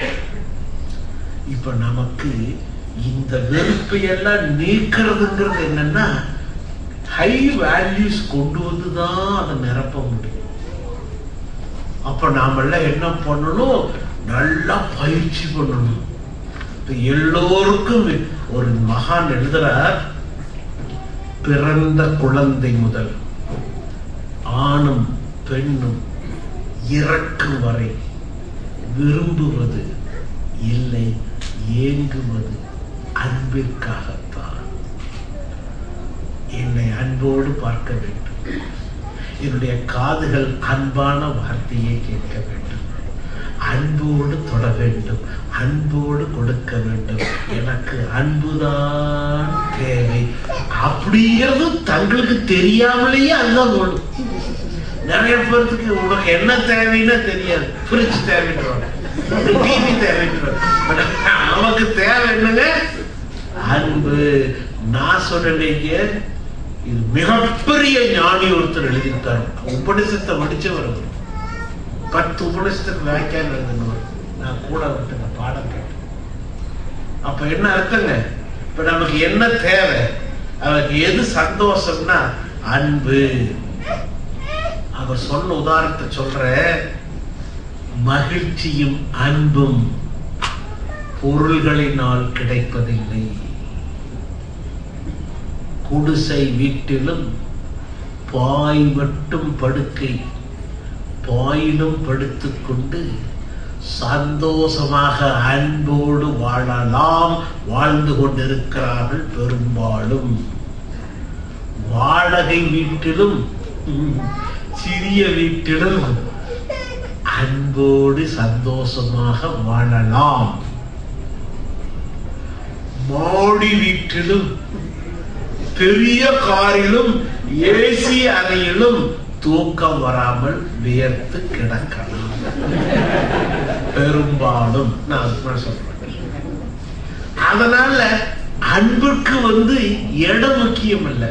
இப்ப நமக்கு இந்த வெறுப்பை எல்லாம் நீக்கிறதுங்கிறது என்னன்னா ஹை வேல்யூஸ் கொண்டு வந்து தான் அதை நிரப்ப முடியும் அப்ப நாமெல்லாம் என்ன பண்ணணும் நல்லா பயிற்சி பண்ணணும் இப்ப எல்லோருக்கும் ஒரு மகான் எழுதுறார் பிறந்த குழந்தை முதல் ஆணும் பெண்ணும் இறக்கும் வரை விரும்புவது இல்லை ஏங்குவது அன்பிற்காகத்தான் என்னை அன்போடு பார்க்க வேண்டும் என்னுடைய காதுகள் அன்பான வார்த்தையை கேட்க வேண்டும் அன்போடு தொட வேண்டும் அன்போடு கொடுக்க வேண்டும் எனக்கு அன்புதான் தேவை அப்படிங்கிறது தங்களுக்கு தெரியாமலேயே அதுதான் ஓடும் நிறைய பேருக்கு உனக்கு என்ன தேவைன்னா தெரியாது ஃப்ரிட்ஜ் தேவைன்றோம் டிவி தேவைன்றோம் But நமக்கு தேவை என்னங்க அன்பு நான் சொல்லலைங்க இது மிகப்பெரிய ஞானி ஒருத்தர் எழுதியிருக்காரு உபனிஷத்தை படிச்சவர் அவர். பத்து உபனிஷத்துக்கு வியாக்கியானம் எழுதினவர் நான் கூட அவர்கிட்ட இந்த பாடம் கேட்டேன் அப்ப என்ன அர்த்தங்க இப்ப நமக்கு என்ன தேவை அவருக்கு எது சந்தோஷம்னா அன்பு அவர் சொன்ன உதாரணத்தை சொல்ற மகிழ்ச்சியும் அன்பும் பொருள்களினால் கிடைப்பதில்லை குடிசை வீட்டிலும் பாய் மட்டும் படுக்கை பாயிலும் படுத்துக்கொண்டு சந்தோஷமாக அன்போடு வாழலாம் வாழ்ந்து கொண்டிருக்கிறார்கள் பெரும்பாலும் வாடகை வீட்டிலும் ம், சிறிய வீட்டிலும் அன்போடு சந்தோஷமாக வாழலாம் மாடி வீட்டிலும் பெரிய காரிலும் ஏசி அறையிலும் தூக்கம் வராமல் வியர்த்து கிடக்கலாம் பெரும்பாலும் நான் அதுதான் சொல்றேன் அதனால அன்புக்கு வந்து இடம் முக்கியம் அல்ல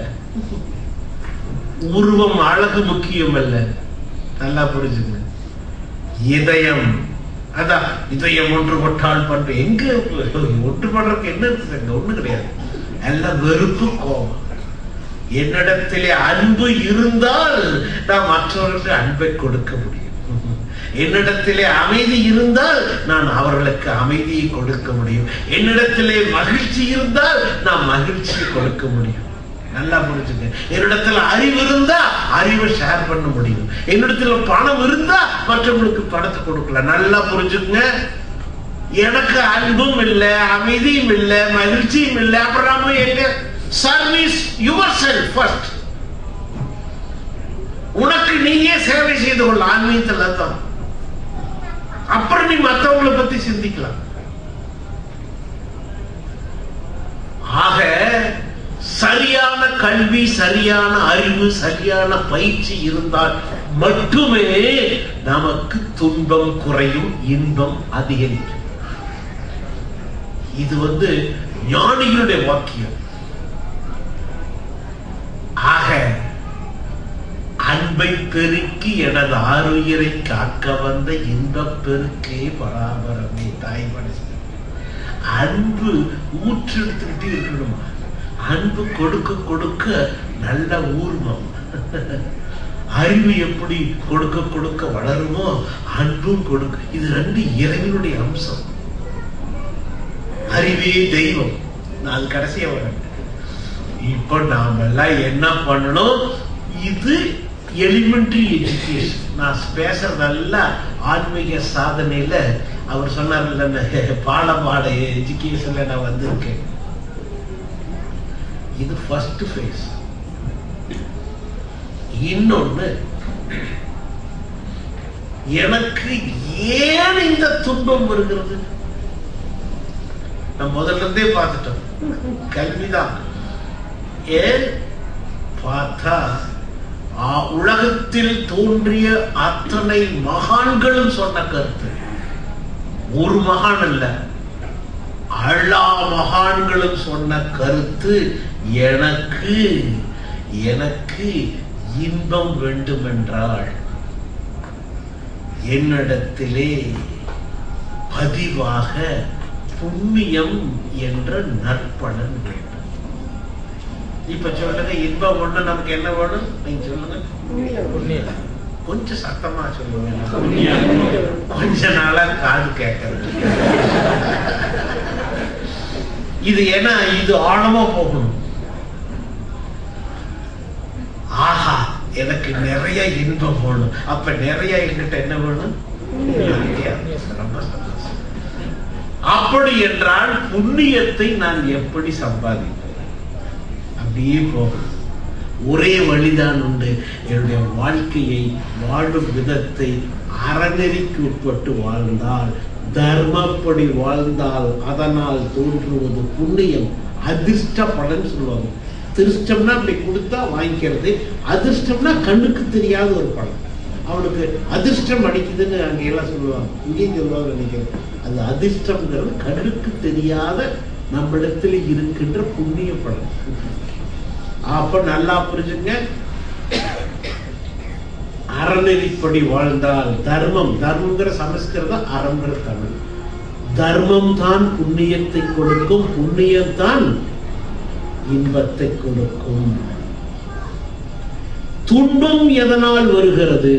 உருவம் அழகு முக்கியம் அல்ல நல்லா புரிஞ்சுங்க இதயம் அதான் இதயம் ஒன்றுபட்டால் பண்பு எங்க ஒன்றுபடுறதுக்கு என்ன இருக்குது அங்க ஒண்ணு கிடையாது எல்லாம் வெறுப்பு கோபம் என்னிடத்திலே அன்பு இருந்தால் நான் மற்றவர்களுக்கு அன்பை கொடுக்க முடியும் என்னிடத்திலே அமைதி இருந்தால் நான் அவர்களுக்கு அமைதியை கொடுக்க முடியும் என்னிடத்திலே மகிழ்ச்சி இருந்தால் நான் மகிழ்ச்சியை கொடுக்க முடியும் நல்லா புரிஞ்சுங்க என்னிடத்துல அறிவு இருந்தா அறிவை ஷேர் பண்ண முடியும் என்னிடத்துல பணம் இருந்தா மற்றவங்களுக்கு பணத்தை கொடுக்கலாம் நல்லா புரிஞ்சுக்குங்க எனக்கு அன்பும் இல்ல அமைதியும் இல்ல மகிழ்ச்சியும் இல்ல அப்புறம் நம்ம எங்க சர்வீஸ் யுவர் செல்ஃப் ஃபர்ஸ்ட் உனக்கு நீயே சேவை செய்து கொள்ள ஆன்மீகத்துல தான் அப்புறம் நீ மத்தவங்களை பத்தி சிந்திக்கலாம் ஆக சரியான கல்வி சரியான அறிவு சரியான பயிற்சி இருந்தால் மட்டுமே நமக்கு துன்பம் குறையும் இன்பம் அதிகரிக்கும் இது வந்து ஞானிகளுடைய வாக்கியம் ஆக அன்பை பெருக்கி எனது ஆறுயிரை காக்க வந்த இன்பப் பெருக்கே பராபரமே தாய் மனசு அன்பு ஊற்றெடுத்துக்கிட்டே இருக்கணுமா அன்பு கொடுக்க கொடுக்க நல்ல ஊர்மம் அறிவு எப்படி கொடுக்க கொடுக்க வளருமோ அன்பும் கொடுக்க இது ரெண்டு இறைவனுடைய அம்சம் அறிவே தெய்வம் நான் கடைசியா வரேன் இப்ப நாம எல்லாம் என்ன பண்ணணும் இது எலிமெண்டரி எஜுகேஷன் நான் பேசுறதெல்லாம் ஆன்மீக சாதனையில அவர் சொன்னார்ல பாலபாட எஜுகேஷன்ல நான் வந்திருக்கேன் இது ஃபர்ஸ்ட் ஃபேஸ் இன்னொன்னு எனக்கு ஏன் இந்த துன்பம் வருகிறது நான் முதல்ல இருந்தே பார்த்துட்டோம் கல்விதான் ஏன் பார்த்தா ஆ, உலகத்தில் தோன்றிய அத்தனை மகான்களும் சொன்ன கருத்து ஒரு மகான் அல்ல எல்லா மகான்களும் சொன்ன கருத்து எனக்கு எனக்கு இன்பம் வேண்டுமென்றால் என்னிடத்திலே பதிவாக புண்ணியம் என்ற நற்பலன் வேண்டும் இப்ப சொல்லுங்க இன்பம் ஒண்ணு நமக்கு என்ன வேணும் நீங்க சொல்லுங்க கொஞ்சம் சத்தமா சொல்லுங்க கொஞ்ச நாளா காது கேட்கறது இது ஏன்னா இது ஆழமா போகணும் ஆஹா எனக்கு நிறைய இன்பம் வேணும் அப்ப நிறைய என்கிட்ட என்ன வேணும் நிறைய. ரொம்ப சந்தோஷம் அப்படி என்றால் புண்ணியத்தை நான் எப்படி சம்பாதிப்பேன் அப்படியே போகும் ஒரே வழிதான் உண்டு என்னுடைய வாழ்க்கையை வாழும் விதத்தை அறநெறிக்கு உட்பட்டு வாழ்ந்தால் தர்மப்படி வாழ்ந்தால் அதனால் தோன்றுவது புண்ணியம் அதிர்ஷ்ட பலன் சொல்லுவாங்க திருஷ்டம்னா அப்படி கொடுத்தா வாங்கிக்கிறது அதிர்ஷ்டம்னா கண்ணுக்கு தெரியாத ஒரு பலன் அவனுக்கு அதிர்ஷ்டம் அடிக்குதுன்னு அங்க எல்லாம் சொல்லுவாங்க இங்கேயும் சொல்லுவாங்க நினைக்கிறேன் அது அதிர்ஷ்டம்ங்கிறது கண்ணுக்கு தெரியாத நம்மிடத்தில் இருக்கின்ற புண்ணிய பலன் அப்ப நல்லா புரிஞ்சுங்க அறநெறிப்படி வாழ்ந்தால் தர்மம் தர்மங்கிற சமஸ்கிருதம் அறங்கிற தமிழ் தர்மம் தான் புண்ணியத்தை கொடுக்கும் புண்ணியம் தான் இன்பத்தை கொடுக்கும் துன்பம் எதனால் வருகிறது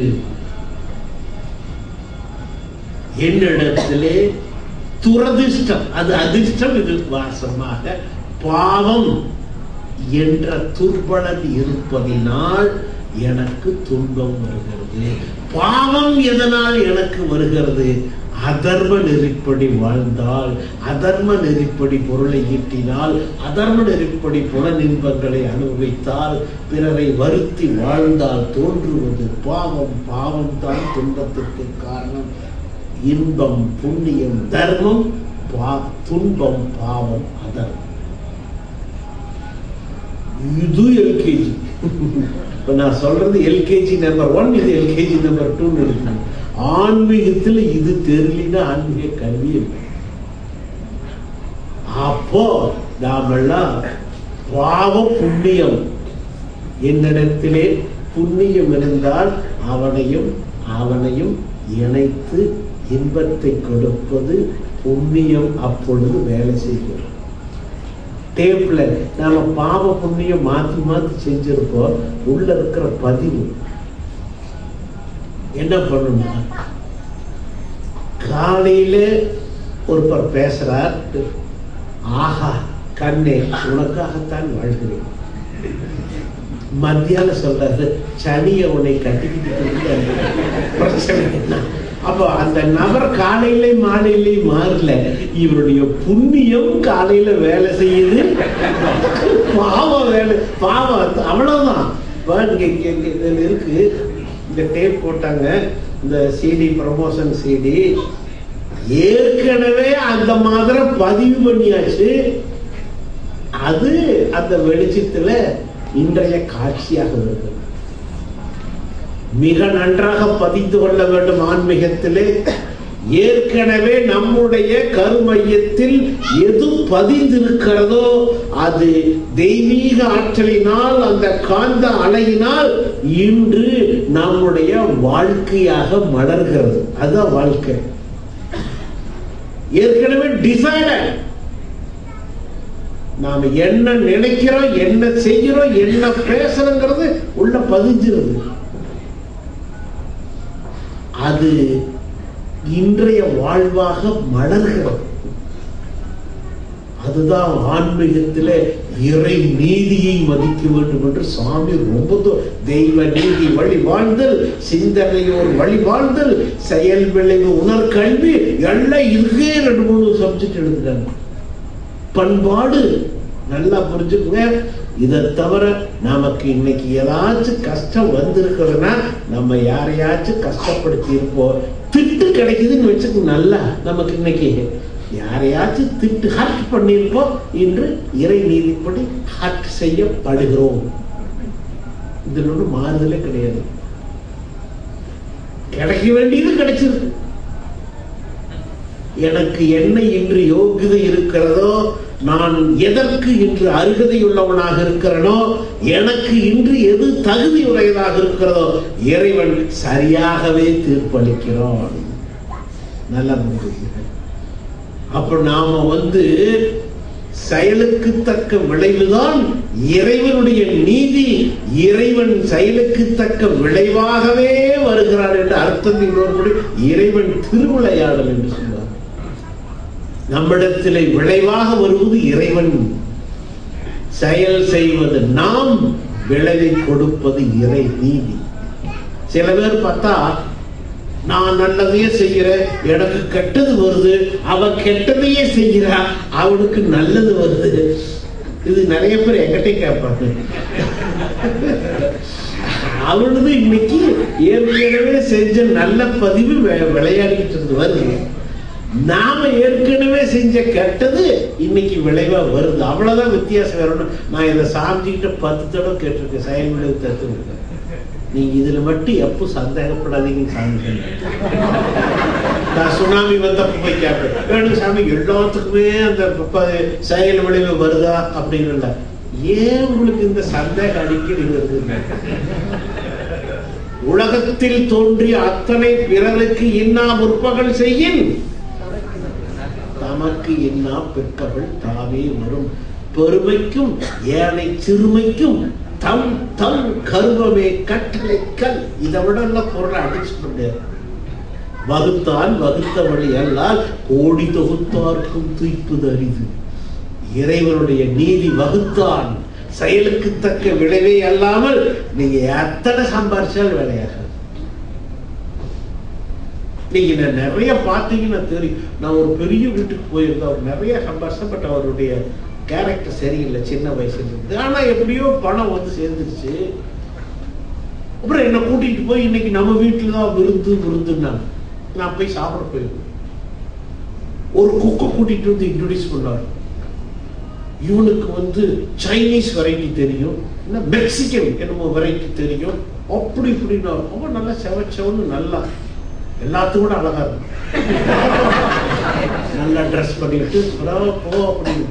என்னிடத்திலே துரதிர்ஷ்டம் அது அதிர்ஷ்டம் இது வாசமாக பாவம் என்ற துர்பலன் இருப்பதினால் எனக்கு துன்பம் வருகிறது பாவம் எதனால் எனக்கு வருகிறது அதர்ம நெறிப்படி வாழ்ந்தால் அதர்ம நெறிப்படி பொருளை ஈட்டினால் அதர்ம நெறிப்படி புல இன்பங்களை அனுபவித்தால் பிறரை வருத்தி வாழ்ந்தால் தோன்றுவது பாவம் பாவம் தான் துன்பத்திற்கு காரணம் இன்பம் புண்ணியம் தர்மம் பா- துன்பம் பாவம் அதர்மம் இது எல்கேஜி இப்ப நான் சொல்றது எல்கேஜி நம்பர் ஒன் இது எல்கேஜி நம்பர் டூன்னு இருக்கு ஆன்மீகத்துல இது தெரியலன்னா ஆன்மீக கல்வி இல்லை அப்போ நாமெல்லாம் பாவ புண்ணியம் என்னிடத்திலே புண்ணியம் இருந்தால் அவனையும் அவனையும் இணைத்து இன்பத்தை கொடுப்பது புண்ணியம் அப்பொழுது வேலை செய்கிறது டேப்ல நாம பாவ புண்ணியம் மாத்தி மாத்தி செஞ்சிருப்போம் உள்ள இருக்கிற பதிவு என்ன பண்ணணும் காலையில ஒருத்தர் பேசுறார் ஆஹா கண்ணே உனக்காகத்தான் வாழ்கிறேன் மத்தியானம் சொல்றாரு சனியை உன்னை கட்டிக்கிட்டு இருக்கு. பிரச்சனை என்ன அப்போ அந்த நபர் காலையில மாலையிலே மாறல இவருடைய புண்ணியம் காலையில வேலை செய்யுது பாவம் வேலை பாவம் அவ்வளவுதான் பாருங்க இங்க இங்க இதுல இருக்கு இந்த டேப் போட்டாங்க இந்த சிடி ப்ரமோஷன் சிடி ஏற்கனவே அந்த மாதிரி பதிவு பண்ணியாச்சு அது அந்த வெளிச்சத்துல இன்றைய காட்சியாக வருகிறது மிக நன்றாக பதிந்து கொள்ள வேண்டும் ஆன்மீகத்திலே ஏற்கனவே நம்முடைய கருமையத்தில் எது பதிந்திருக்கிறதோ அது தெய்வீக ஆற்றலினால் அந்த காந்த அலையினால் இன்று நம்முடைய வாழ்க்கையாக மலர்கிறது அதுதான் வாழ்க்கை ஏற்கனவே டிசைடட் நாம என்ன நினைக்கிறோம் என்ன செய்கிறோம் என்ன பேசுறோங்கிறது உள்ள பதிஞ்சிருது அது இன்றைய வாழ்வாக மலர்கிறது அதுதான் ஆன்மீகத்திலே இறை நீதியை மதிக்க வேண்டும் என்று சாமி ரொம்ப தூ- தெய்வ நீதி வழி வாழ்தல் சிந்தனையோர் வழி வாழ்தல் செயல் விளைவு உணர்கல்வி எல்லாம் இருக்கே ரெண்டு மூணு சப்ஜெக்ட் எழுதுறாங்க பண்பாடு நல்லா புரிஞ்சுக்குங்க இதை தவிர நமக்கு இன்னைக்கு ஏதாச்சும் கஷ்டம் வந்திருக்கிறதுனா நம்ம யாரையாச்சும் கஷ்டப்படுத்தி இருப்போம் திட்டு கிடைக்குதுன்னு வச்சுக்க நல்லா நமக்கு இன்னைக்கு யாரையாச்சும் திட்டு ஹர்ட் பண்ணியிருப்போம் இன்று இறை நீதிப்படி ஹர்ட் செய்யப்படுகிறோம் இதில் ஒன்றும் மாறுதலே கிடையாது கிடைக்க வேண்டியது கிடைச்சிருக்கு எனக்கு என்ன இன்று யோகிதை இருக்கிறதோ நான் எதற்கு இன்று அருகதை உள்ளவனாக இருக்கிறனோ எனக்கு இன்று எது தகுதி உடையதாக இருக்கிறதோ இறைவன் சரியாகவே தீர்ப்பளிக்கிறான் நல்லா புரிஞ்சுக்கங்க. அப்ப நாம வந்து செயலுக்கு தக்க விளைவுதான் இறைவனுடைய நீதி இறைவன் செயலுக்கு தக்க விளைவாகவே வருகிறார் என்று அர்த்தம் இன்னொரு இறைவன் திருவிளையாடல் என்று சொன்னார் நம்மிடத்திலே விளைவாக வருவது இறைவன் செயல் செய்வது நாம் விளைவை கொடுப்பது இறை நீதி சில பேர் பார்த்தா நான் நல்லதையே செய்கிறேன் எனக்கு கெட்டது வருது அவன் கெட்டதையே செய்கிறான் அவனுக்கு நல்லது வருது இது நிறைய பேர் என்கிட்ட கேட்பாங்க அவனது இன்னைக்கு ஏற்கனவே செஞ்ச நல்ல பதிவு வி- விளையாடிக்கிட்டு இருந்து வருது நாம ஏற்கனவே செஞ்ச கெட்டது இன்னைக்கு விளைவா வருது அவ்வளவுதான் வித்தியாசம் வேற ஒண்ணும். நான் இதை சாமிக்கிட்ட பத்து தடவை கேட்டிருக்கேன் செயல் விளைவு தத்துவம் நீங்க இதுல மட்டும் எப்போ சந்தேகப்படாதீங்க சாமி சொன்னார். நான் சுனாமி வந்தப்ப போய் கேட்பேன் வேணும் சாமி எல்லாத்துக்குமே அந்த ப- செயல் விளைவு வருதா அப்படின்னு இல்ல ஏன் உங்களுக்கு இந்த சந்தேகம் அடிக்கடி வருது உலகத்தில் தோன்றிய அத்தனை பிறருக்கு இன்னா முற்பகல் செய்யின் தமக்கு இன்னா பிற்பகல் தாவே வரும் பெருமைக்கும் ஏனை சிறுமைக்கும் தம் தம் கருவமே கட்டளை கல் இதை விட எல்லாம் பொருளை அடிச்சு முடியாது வகுத்தான் வகுத்த வழி அல்லால் கோடி தொகுத்தார்க்கும் துய்ப்பது அரிது இறைவனுடைய நீதி வகுத்தான் செயலுக்கு தக்க விளைவே அல்லாமல் நீங்க எத்தனை சம்பாரிச்சாலும் வேலையாகாது நீங்க நான் நிறைய பார்த்தீங்கன்னா தெரியும் நான் ஒரு பெரிய வீட்டுக்கு போயிருந்தேன் அவர் நிறைய சம்பாரிச்சேன் பட் அவருடைய கேரக்டர் சரியில்லை சின்ன வயசுல இருந்து ஆனா எப்படியோ பணம் வந்து சேர்ந்துருச்சு அப்புறம் என்னை கூட்டிட்டு போய் இன்னைக்கு நம்ம வீட்டுல தான் விருந்து விருந்துன்னாங்க நான் போய் சாப்பிட போயிருந்தேன் ஒரு குக்கை கூட்டிட்டு வந்து இன்ட்ரோடியூஸ் பண்ணார் இவனுக்கு வந்து சைனீஸ் வெரைட்டி தெரியும் இல்ல மெக்சிகன் என்னமோ வெரைட்டி தெரியும் அப்படி இப்படின்னா ரொம்ப நல்லா செவச்சவன்னு நல்லா எல்லாத்துக்கும் கூட அழகா இருக்கும் நல்லா ட்ரெஸ் பண்ணிட்டு "அடா, போ அப்படின்னு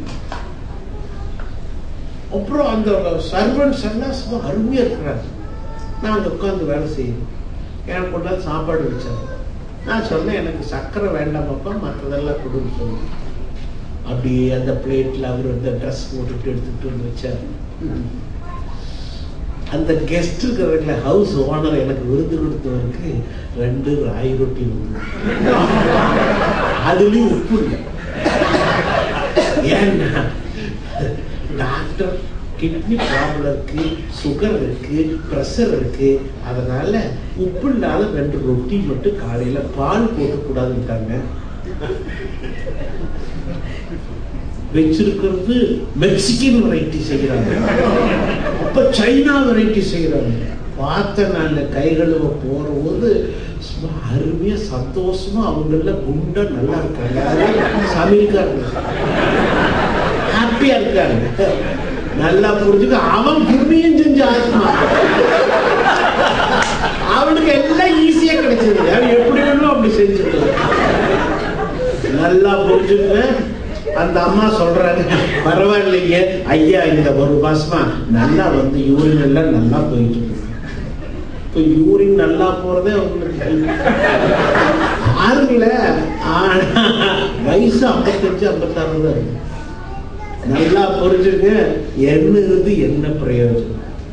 அப்புறம் அந்த சர்வன்ஸ் எல்லாம் சும்மா அருமையா இருக்கிறாங்க நான் அங்க உட்காந்து வேலை செய்யணும் எனக்கு கொண்டாந்து சாப்பாடு வச்சாங்க நான் சொன்னேன் எனக்கு சக்கரை வேண்டாமப்பா மற்றதெல்லாம் கொடுன்னு சொன்னேன் அப்படி அந்த பிளேட்ல அவர் அந்த ட்ரெஸ் போட்டுட்டு எடுத்துட்டு வந்து வச்சார் அந்த கெஸ்ட் இருக்கிறவங்கள ஹவுஸ் ஓனர் எனக்கு விருது கொடுத்தவருக்கு ரெண்டு ராய் ரொட்டி உண்டு அதுலயும் உப்பு இல்லை ஏன்னா டாக்டர் கிட்னி ப்ராப்ளம் இருக்கு சுகர் இருக்கு ப்ரெஷர் இருக்கு அதனால உப்பு இல்லாத ரெண்டு ரொட்டி மட்டும் காலையில பால் போட்டு கூடாதுட்டாங்க வச்சிருக்கிறது மெக்சிகன் வெரைட்டி செய்யறாங்க அப்ப சைனா வெரைட்டி செய்யறாங்க பார்த்த நான் கை கழுவ போற போது சும்மா அருமையா சந்தோஷமா அவங்கள குண்டா நல்லா இருக்காங்க சமையல்காரங்க ஹாப்பியா இருக்காங்க நல்லா புரிஞ்சுக்க அவன் புண்ணியம் செஞ்ச ஆத்மா அவனுக்கு எல்லாம் ஈஸியா கிடைச்சது அவன் எப்படி வேணும் அப்படி செஞ்சுட்டு நல்லா புரிஞ்சுங்க அந்த அம்மா சொல்றாங்க பரவாயில்லைங்க ஐயா இந்த ஒரு மாசமா நல்லா வந்து யூரின் எல்லாம் நல்லா போயிட்டு இருக்கு இப்போ யூரின் நல்லா போறதே உங்களுக்கு ஆறுல ஆனா வயசு ஐம்பத்தஞ்சு ஐம்பத்தாறு தான் இருக்கு. நல்லா புரிஞ்சுங்க என்ன இருந்து என்ன பிரயோஜனம்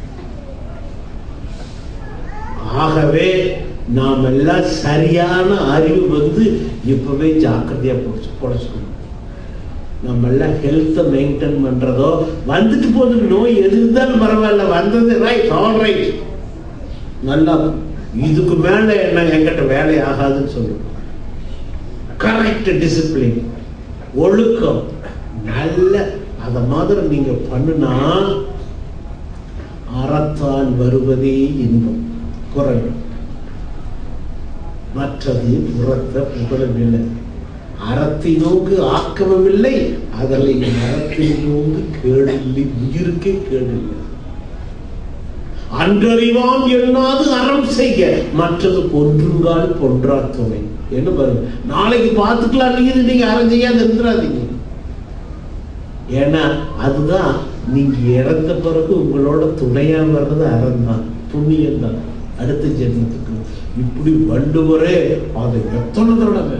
ஆகவே நாம் எல்லாம் சரியான அறிவு வந்து இப்பவே ஜாக்கிரதையா பொழைச்சு பொழைச்சுக்கணும் நம்ம எல்லாம் ஹெல்த்தை மெயின்டைன் பண்றதோ வந்துட்டு போகுது நோய் எது இருந்தாலும் பரவாயில்ல வந்தது ரைட் ஆல் ரைட் நல்லா இதுக்கு மேல என்ன என்கிட்ட வேலை ஆகாதுன்னு சொல்லுவோம் கரெக்ட் டிசிப்ளின் ஒழுக்கம் நல்ல அத மாதிரி நீங்க பண்ணுனா அறத்தால் வருவதே இன்பம் குரல் மற்றது புறத்த புகழவில்லை அறத்தினோங்கு ஆக்கமுமில்லை அதனை அறத்தினோங்கு கேடில்லை உயிருக்கே கேடில்லை அன்றறிவாம் எண்ணாது அறம் செய்க மற்றது பொன்றுங்கால் பொன்றா துணை என்ன பாருங்க நாளைக்கு பார்த்துக்கலாம் நீங்க நீங்க அறம் செய்யாத இருந்துடாதீங்க ஏன்னா அதுதான் நீங்க இறந்த பிறகு உங்களோட துணையா வர்றது அறம் தான் புண்ணியம் தான் அடுத்த ஜென்மத்துக்கு இப்படி வள்ளுவரே அதை எத்தனை தடவை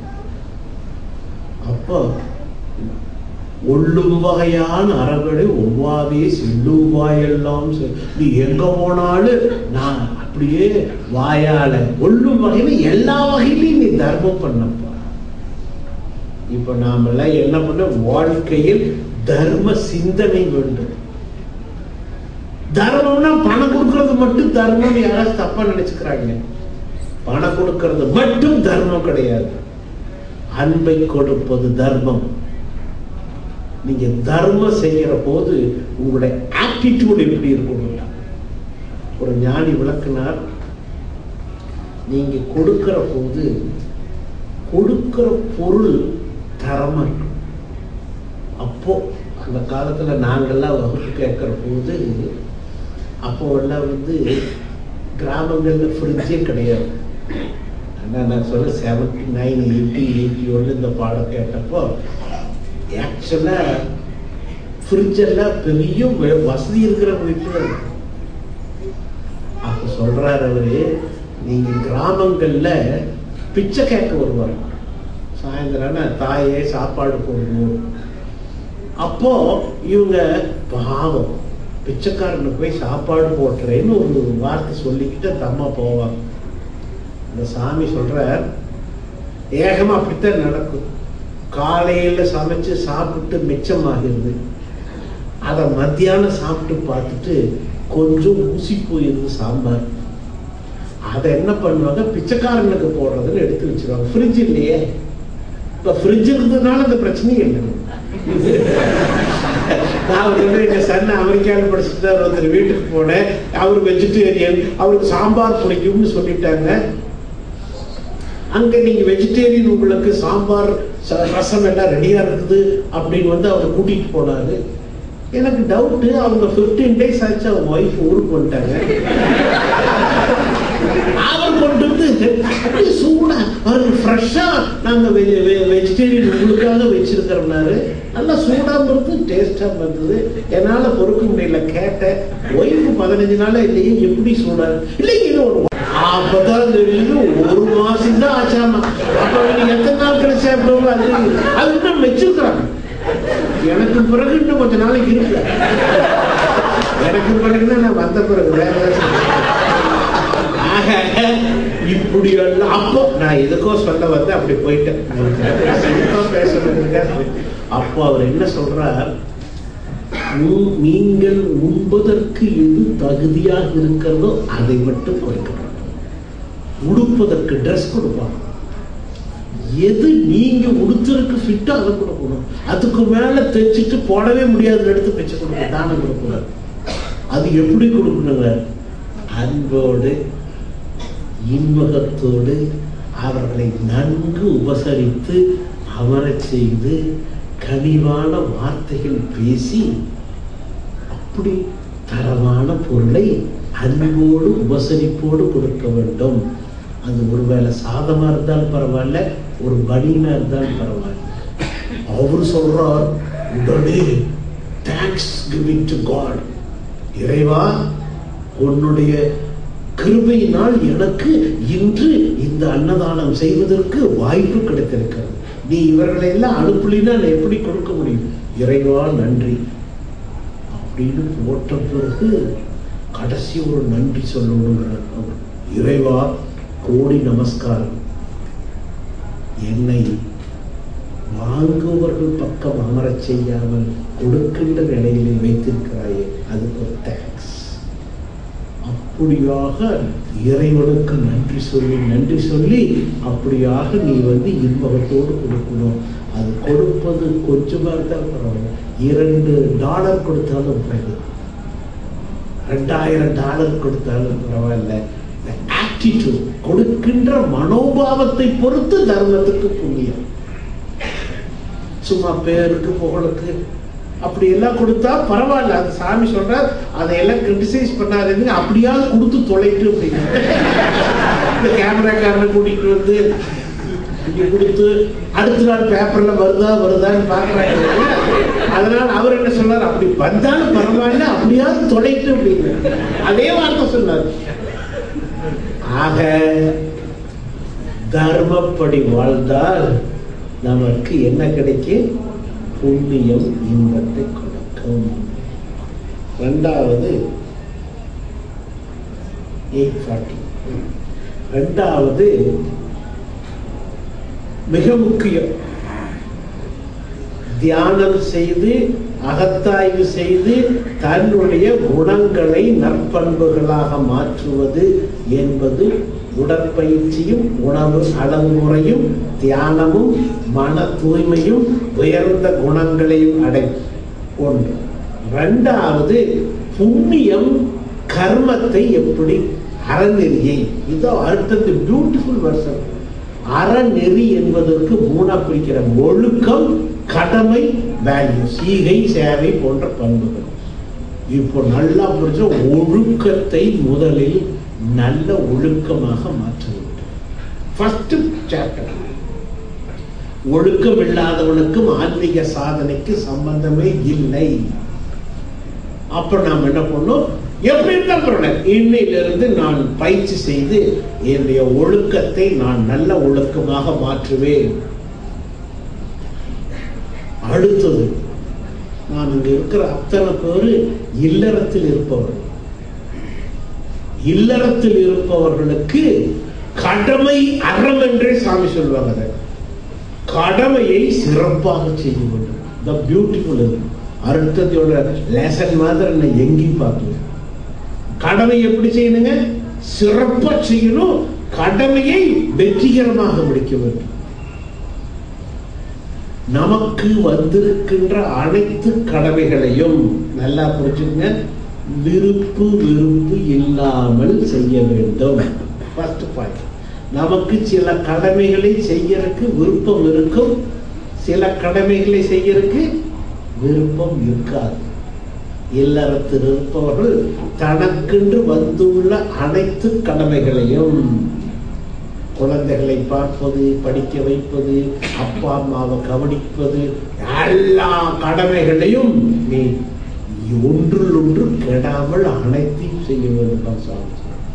அப்போ ஒள்ளும் வகையான அறங்களை ஒவ்வாவே செல்லும் வாயெல்லாம் செல். நீ எங்க போனாலும் நான் அப்படியே வாயால ஒள்ளும் வகையில எல்லா வகையிலையும் நீ தர்மம் பண்ணப்பா இப்ப நாமெல்லாம் என்ன பண்ண வாழ்க்கையில் தர்ம சிந்தனை வேண்டும் தர்மம்னா பணம் கொடுக்கறது மட்டும் தர்மம் யாராவது தப்பா நினைச்சுக்கிறாங்க பணம் கொடுக்கறது மட்டும் தர்மம் கிடையாது அன்பை கொடுப்பது தர்மம் நீங்க தர்மம் செய்யற போது உங்களுடைய ஆட்டிடியூட் எப்படி இருக்கும் ஒரு ஞானி விளக்குனார் நீங்க கொடுக்கிற போது கொடுக்கிற பொருள் தரமா இருக்கும் அப்போ அந்த காலத்துல நாங்கெல்லாம் வகுப்பு கேட்கிற போது அப்போ எல்லாம் வந்து கிராமங்கள்ல ஃப்ரிட்ஜே கிடையாது ஆனா நான் சொல்ல செவன்டி நைன் எயிட்டி எயிட்டி ஒன்று இந்த பாடம் கேட்டப்போ ஆக்சுவலா ஃப்ரிட்ஜ் எல்லாம் பெரிய வ- வசதி இருக்கிற வீட்டுல இருக்கு. அப்ப சொல்றாரு அவரு நீங்க கிராமங்கள்ல பிச்சை கேட்க வருவாங்க சாயந்தரம் தாயே சாப்பாடு போடணும் அப்போ இவங்க பாவம் பிச்சைக்காரனுக்கு போய் சாப்பாடு போட்டுறேன்னு ஒரு வார்த்தை சொல்லிக்கிட்டு அந்த அம்மா போவாங்க இந்த சாமி சொல்றார் ஏகமா அப்படித்தான் நடக்கும் காலையில சமைச்சு சாப்பிட்டு மிச்சமாகிறது அதை மத்தியானம் சாப்பிட்டு பார்த்துட்டு கொஞ்சம் ஊசி போயிருது சாம்பார் அதை என்ன பண்ணுவாங்க பிச்சைக்காரனுக்கு போடுறதுன்னு எடுத்து வச்சிருவாங்க ஃப்ரிட்ஜ் இல்லையே இப்ப ஃப்ரிட்ஜ் இருந்ததுனால அந்த பிரச்சனையே இல்லை நான் வந்து எங்க சன் அமெரிக்காவில் படிச்சுட்டு ஒருத்தர் வீட்டுக்கு போனேன் அவர் வெஜிடேரியன் அவருக்கு சாம்பார் பிடிக்கும்னு சொல்லிட்டாங்க அங்க நீங்க வெஜிடேரியன் உங்களுக்கு சாம்பார் ச- ரசம் எல்லாம் ரெடியா இருக்குது அப்படின்னு வந்து அவர் கூட்டிட்டு போனாரு எனக்கு டவுட் அவங்க 15 டேஸ் ஆச்சு அவங்க ஒய்ஃப் ஊருக்கு வந்துட்டாங்க அவர் கொண்டு வந்து அப்படியே சூடா அவர் ஃப்ரெஷ்ஷா நாங்க வெஜிடேரியன் உங்களுக்காக வச்சிருக்கிறோம்னாரு நல்லா சூடா இருந்தது டேஸ்டா இருந்தது என்னால பொறுக்க முடியல கேட்டேன் ஒய்ஃப் பதினஞ்சு நாளா இல்லையே எப்படி சூடா இருக்கு? இல்லைங்க இது ஒரு அப்பதான் தெரியுது ஒரு மாசம் தான் ஆச்சாமா அப்ப நீங்க எத்தனை நாள் கழிச்சு சாப்பிடுவோம் அது அது இன்னும் வச்சிருக்கிறாங்க எனக்கு பிறகு இன்னும் கொஞ்ச நாளைக்கு இருக்கு எனக்கு பிறகுதான் நான் வந்த பிறகு வேற ஏதாச்சும் ஆக, இப்படி எல்லாம் அப்போ நான் எதுக்கோ சொல்ல வந்து அப்படி போயிட்டேன் சிரிப்பா பேசுறதுக்காக அப்போ அவர் என்ன சொல்றார் "உ- நீங்கள் உண்பதற்கு எது தகுதியாக இருக்கிறதோ அதை மட்டும் கொடுக்கணும் உடுப்பதற்கு ட்ரெஸ் கொடுப்பாங்க எது நீங்க உடுத்தருக்கு ஃபிட்டோ அதை கொடுக்கணும் அதுக்கு மேல தைச்சிட்டு போடவே முடியாத எடுத்து தைச்சு கொடுக்கணும் தானம் கொடுக்கக்கூடாது அது எப்படி கொடுக்கணுங்க அன்போடு இன்முகத்தோடு அவர்களை நன்கு உபசரித்து அமரச் செய்து கனிவான வார்த்தைகள் பேசி அப்படி தரமான பொருளை அன்போடு உபசரிப்போடு கொடுக்க வேண்டும் அது ஒருவேளை சாதமா இருந்தாலும் பரவாயில்ல ஒரு பனியனா இருந்தாலும் பரவாயில்ல அவர் சொல்றார் உடனே தேங்க்ஸ் கிவிங் டு காட் இறைவா உன்னுடைய கிருபையினால் எனக்கு இன்று இந்த அன்னதானம் செய்வதற்கு வாய்ப்பு கிடைத்திருக்கிறது நீ இவர்களை எல்லாம் அனுப்பலினா நான் எப்படி கொடுக்க முடியும் இறைவா நன்றி அப்படின்னு போட்ட பிறகு கடைசி ஒரு நன்றி சொல்லணுங்கிறார் அவர். இறைவா கோடி நமஸ்காரம் என்னை வாங்குவர்கள் பக்கம் அமரச் செய்யாமல் கொடுக்கின்ற நிலையிலே வைத்திருக்கிறாயே அதுக்கு ஒரு தேங்க்ஸ் அப்படியாக இறைவனுக்கு நன்றி சொல்லி நன்றி சொல்லி அப்படியாக நீ வந்து இன்பகத்தோடு கொடுக்கணும் அது கொடுப்பது கொஞ்சமாக இருந்தாலும் பரவாயில்ல இரண்டு டாலர் கொடுத்தாலும் பரவாயில்ல ரெண்டாயிரம் டாலர் கொடுத்தாலும் பரவாயில்ல ஆட்டிடியூட் கொடுக்கின்ற மனோபாவத்தை பொறுத்து தர்மத்துக்கு புண்ணியம் சும்மா பேருக்கு புகழுக்கு அப்படி எல்லாம் கொடுத்தா பரவாயில்ல அது சாமி சொல்றார் அதையெல்லாம் கிரிட்டிசைஸ் பண்ணாதீங்க அப்படியாவது கொடுத்து தொலைட்டு அப்படின்னு இந்த கேமராக்காரனை கூட்டிட்டு வந்து இங்க கொடுத்து அடுத்த நாள் பேப்பர்ல வருதா வருதான்னு பாக்குறாங்க அதனால அவர் என்ன சொன்னார் அப்படி வந்தாலும் பரவாயில்ல அப்படியாவது தொலைட்டு அப்படின்னு அதே வார்த்தை சொன்னார் ஆக தர்மப்படி வாழ்ந்தால் நமக்கு என்ன கிடைக்கும் புண்ணியம் இன்பத்தை கொடுக்கும் ரெண்டாவது எயிட் ஃபார்ட்டி ரெண்டாவது மிக முக்கியம் தியானம் செய்து அகத்தாய்வு செய்து தன்னுடைய குணங்களை நற்பண்புகளாக மாற்றுவது என்பது உடற்பயிற்சியும் உணவு அளவுமுறையும் தியானமும் மன தூய்மையும் உயர்ந்த குணங்களையும் அடை ஒன்று ரெண்டாவது புண்ணியம் கர்மத்தை எப்படி அறநெறியை இதோ அடுத்தது பியூட்டிஃபுல் வருஷம் அறநெறி என்பதற்கு மூணா பிரிக்கிற ஒழுக்கம் கடமை வேல்யூ சீகை சேவை போன்ற பண்புகள் இப்போ நல்லா புரிஞ்ச ஒழுக்கத்தை முதலில் நல்ல ஒழுக்கமாக மாற்ற வேண்டும் ஃபர்ஸ்ட் சாப்டர் ஒழுக்கம் இல்லாதவனுக்கும் ஆன்மீக சாதனைக்கு சம்பந்தமே இல்லை அப்ப நாம் என்ன பண்ணோம் எப்படி இருந்தா பரவாயில்ல இன்னையிலிருந்து நான் பயிற்சி செய்து என்னுடைய ஒழுக்கத்தை நான் நல்ல ஒழுக்கமாக மாற்றுவேன் அடுத்தது நான் இங்க இருக்கிற அத்தனை பேரு இல்லறத்தில் இருப்பவர்கள் இல்லறத்தில் இருப்பவர்களுக்கு கடமை அறம் என்றே சாமி சொல்லுவாங்க அதை. கடமையை சிறப்பாக செய்ய வேண்டும் த பியூட்டிஃபுல் இது அருத்தத்தோட லேசன் மாதிரி நான் எங்கேயும் பார்க்கல கடமை எப்படி செய்யணுங்க சிறப்பா செய்யணும் கடமையை வெற்றிகரமாக முடிக்க வேண்டும் நமக்கு வந்திருக்கின்ற அனைத்து கடமைகளையும் நல்லா புரிஞ்சுங்க விருப்பு வெறுப்பு இல்லாமல் செய்ய வேண்டும் ஃபர்ஸ்ட் பாயிண்ட் நமக்கு சில கடமைகளை செய்யறதுக்கு விருப்பம் இருக்கும் சில கடமைகளை செய்யறதுக்கு விருப்பம் இருக்காது இல்லறத்தில் இருப்பவர்கள் தனக்கென்று வந்துள்ள அனைத்து கடமைகளையும் குழந்தைகளை பார்ப்பது படிக்க வைப்பது அப்பா அம்மாவை கவனிப்பது எல்லா கடமைகளையும் நீ ஒன்றில் ஒன்று கெடாமல் அனைத்தையும் செய்ய வேண்டும் சாமி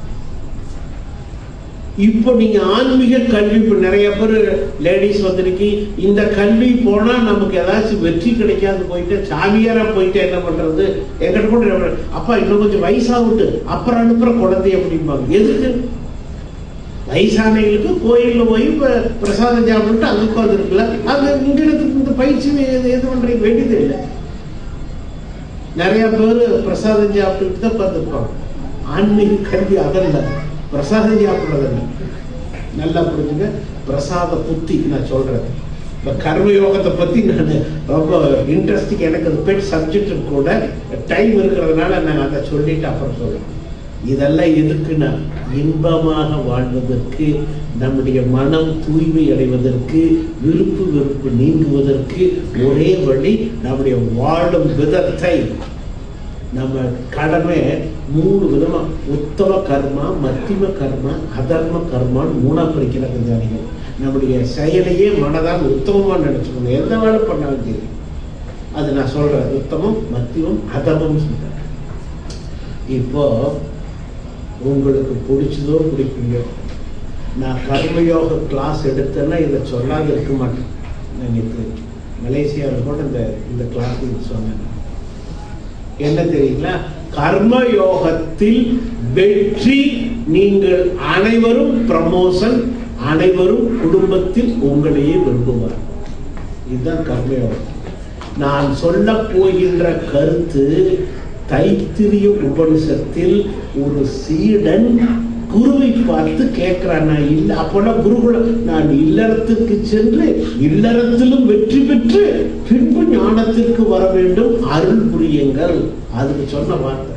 இப்போ நீங்க ஆன்மீக கல்வி இப்ப நிறைய பேர் லேடிஸ் வந்திருக்கு இந்த கல்வி போனா நமக்கு ஏதாச்சும் வெற்றி கிடைக்காது போயிட்டு சாமியாரா போயிட்டு என்ன பண்றது எங்கிட்ட கூட என்ன பண்றது? அப்பா இன்னும் கொஞ்சம் வயசாகட்டு அப்புறம் அனுப்புற குழந்தை அப்படிம்பாங்க எதுக்கு வயசானவங்களுக்கு கோயில்ல போய் இப்ப பிரசாதம் சாப்பிட்டு அங்க உட்கார்ந்து இருக்குல்ல அங்க இங்க இருந்து இந்த பயிற்சி எது எது பண்றீங்க வேண்டியது இல்லை நிறைய பேர் பிரசாதம் சாப்பிட்டுட்டு தான் உட்காந்துருப்பாங்க ஆன்மீக கல்வி அதல்ல பிரசாதம் சாப்பிடுறதில்ல நல்லா புரிஞ்சுங்க பிரசாத புத்தி நான் சொல்றேன் இந்த கர்ம யோகத்தை பத்தி நான் ரொம்ப இன்ட்ரெஸ்டிங் எனக்கு அது பெட் சப்ஜெக்ட் கூட டைம் இருக்கிறதுனால நான் அதை சொல்லிட்டு அப்புறம் சொல்றேன் இதெல்லாம் எதுக்குன்னா இன்பமாக வாழ்வதற்கு நம்முடைய மனம் தூய்மை அடைவதற்கு விருப்பு வெறுப்பு நீங்குவதற்கு ஒரே வழி நம்முடைய வாழும் விதத்தை நம்ம கடமை மூணு விதமா உத்தம கர்மா மத்திம கர்மா அதர்ம கர்மான்னு மூணா பிரிக்கிறாங்க ஜானிகள் நம்முடைய செயலையே மனதால் உத்தமமா நினைச்சுக்கணும் எந்த வேலை பண்ணாலும் சரி அது நான் சொல்றேன் உத்தமம் மத்தியமம் அதமம் சொல்றேன் இப்போ உங்களுக்கு பிடிச்சதோ பிடிக்கலையோ நான் கர்மயோக கிளாஸ் எடுத்தேன்னா இதை சொல்லாத இருக்க மாட்டேன் நான் நேற்று மலேசியாவில் கூட இந்த இந்த கிளாஸ் சொன்னேன் என்ன தெரியுங்களா கர்மயோகத்தில் வெற்றி நீங்கள் அனைவரும் ப்ரமோஷன் அனைவரும் குடும்பத்தில் உங்களையே விரும்புவார் இதுதான் கர்மயோகம் நான் சொல்ல போகின்ற கருத்து தைத்திரிய உபனிஷத்தில் ஒரு சீடன் குருவை பார்த்து கேட்கிறான் நான் இல்ல அப்போனா குருகுல நான் இல்லறத்துக்கு சென்று இல்லறத்திலும் வெற்றி பெற்று பின்பு ஞானத்திற்கு வர வேண்டும் அருள் புரியுங்கள் அதுக்கு சொன்ன வார்த்தை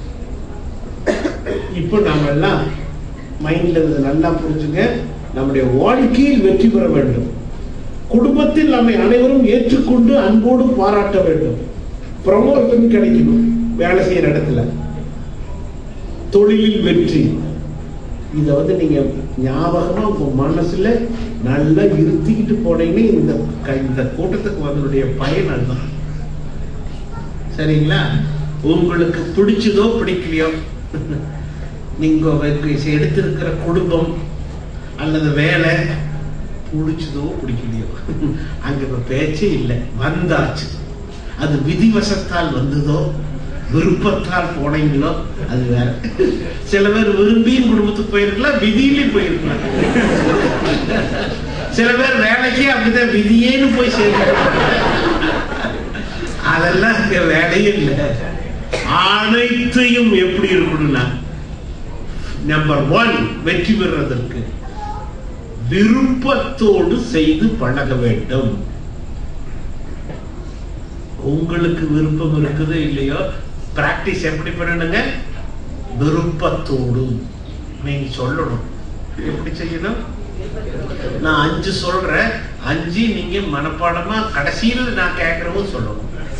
இப்போ நாம எல்லாம் மைண்ட்ல இருந்து நல்லா புரிஞ்சுங்க நம்முடைய வாழ்க்கையில் வெற்றி பெற வேண்டும் குடும்பத்தில் நம்மை அனைவரும் ஏற்றுக்கொண்டு அன்போடு பாராட்ட வேண்டும் ப்ரமோஷன் கிடைக்கணும் வேலை செய்யற இடத்துல தொழிலில் வெற்றி இத வந்து நீங்க ஞாபகமா உங்க மனசுல நல்லா இருத்திக்கிட்டு போனீங்கன்னா இந்த க- இந்த கூட்டத்துக்கு வந்தனுடைய பயன் அதுதான் சரிங்களா உங்களுக்கு பிடிச்சதோ பிடிக்கலையோ நீங்க வெ- எடுத்திருக்கிற குடும்பம் அல்லது வேலை பிடிச்சதோ பிடிக்கலையோ அங்க இப்ப பேச்சே இல்லை வந்தாச்சு அது விதிவசத்தால் வந்ததோ விருப்பத்தால் போனீங்களோ அது வேற சில பேர் விரும்பியும் குடும்பத்துக்கு போயிருக்கலாம் விதியிலையும் போயிருக்கலாம் சில பேர் வேலைக்கே அப்படிதான் விதியேன்னு போய் சேர்க்கலாம் அதெல்லாம் இங்க வேலையே இல்லை அனைத்தையும் எப்படி இருக்கணும்னா நம்பர் ஒன் வெற்றி பெறுவதற்கு விருப்பத்தோடு செய்து பழக வேண்டும் உங்களுக்கு விருப்பம் இருக்குதோ இல்லையோ பிராக்டிஸ் எப்படி பண்ணணுங்க விருப்பத்தோடு நீங்க சொல்லணும் எப்படி செய்யணும் நான் அஞ்சு சொல்றேன் அஞ்சு நீங்க மனப்பாடமா கடைசியில் நான் கேட்கிறவும் சொல்லணும்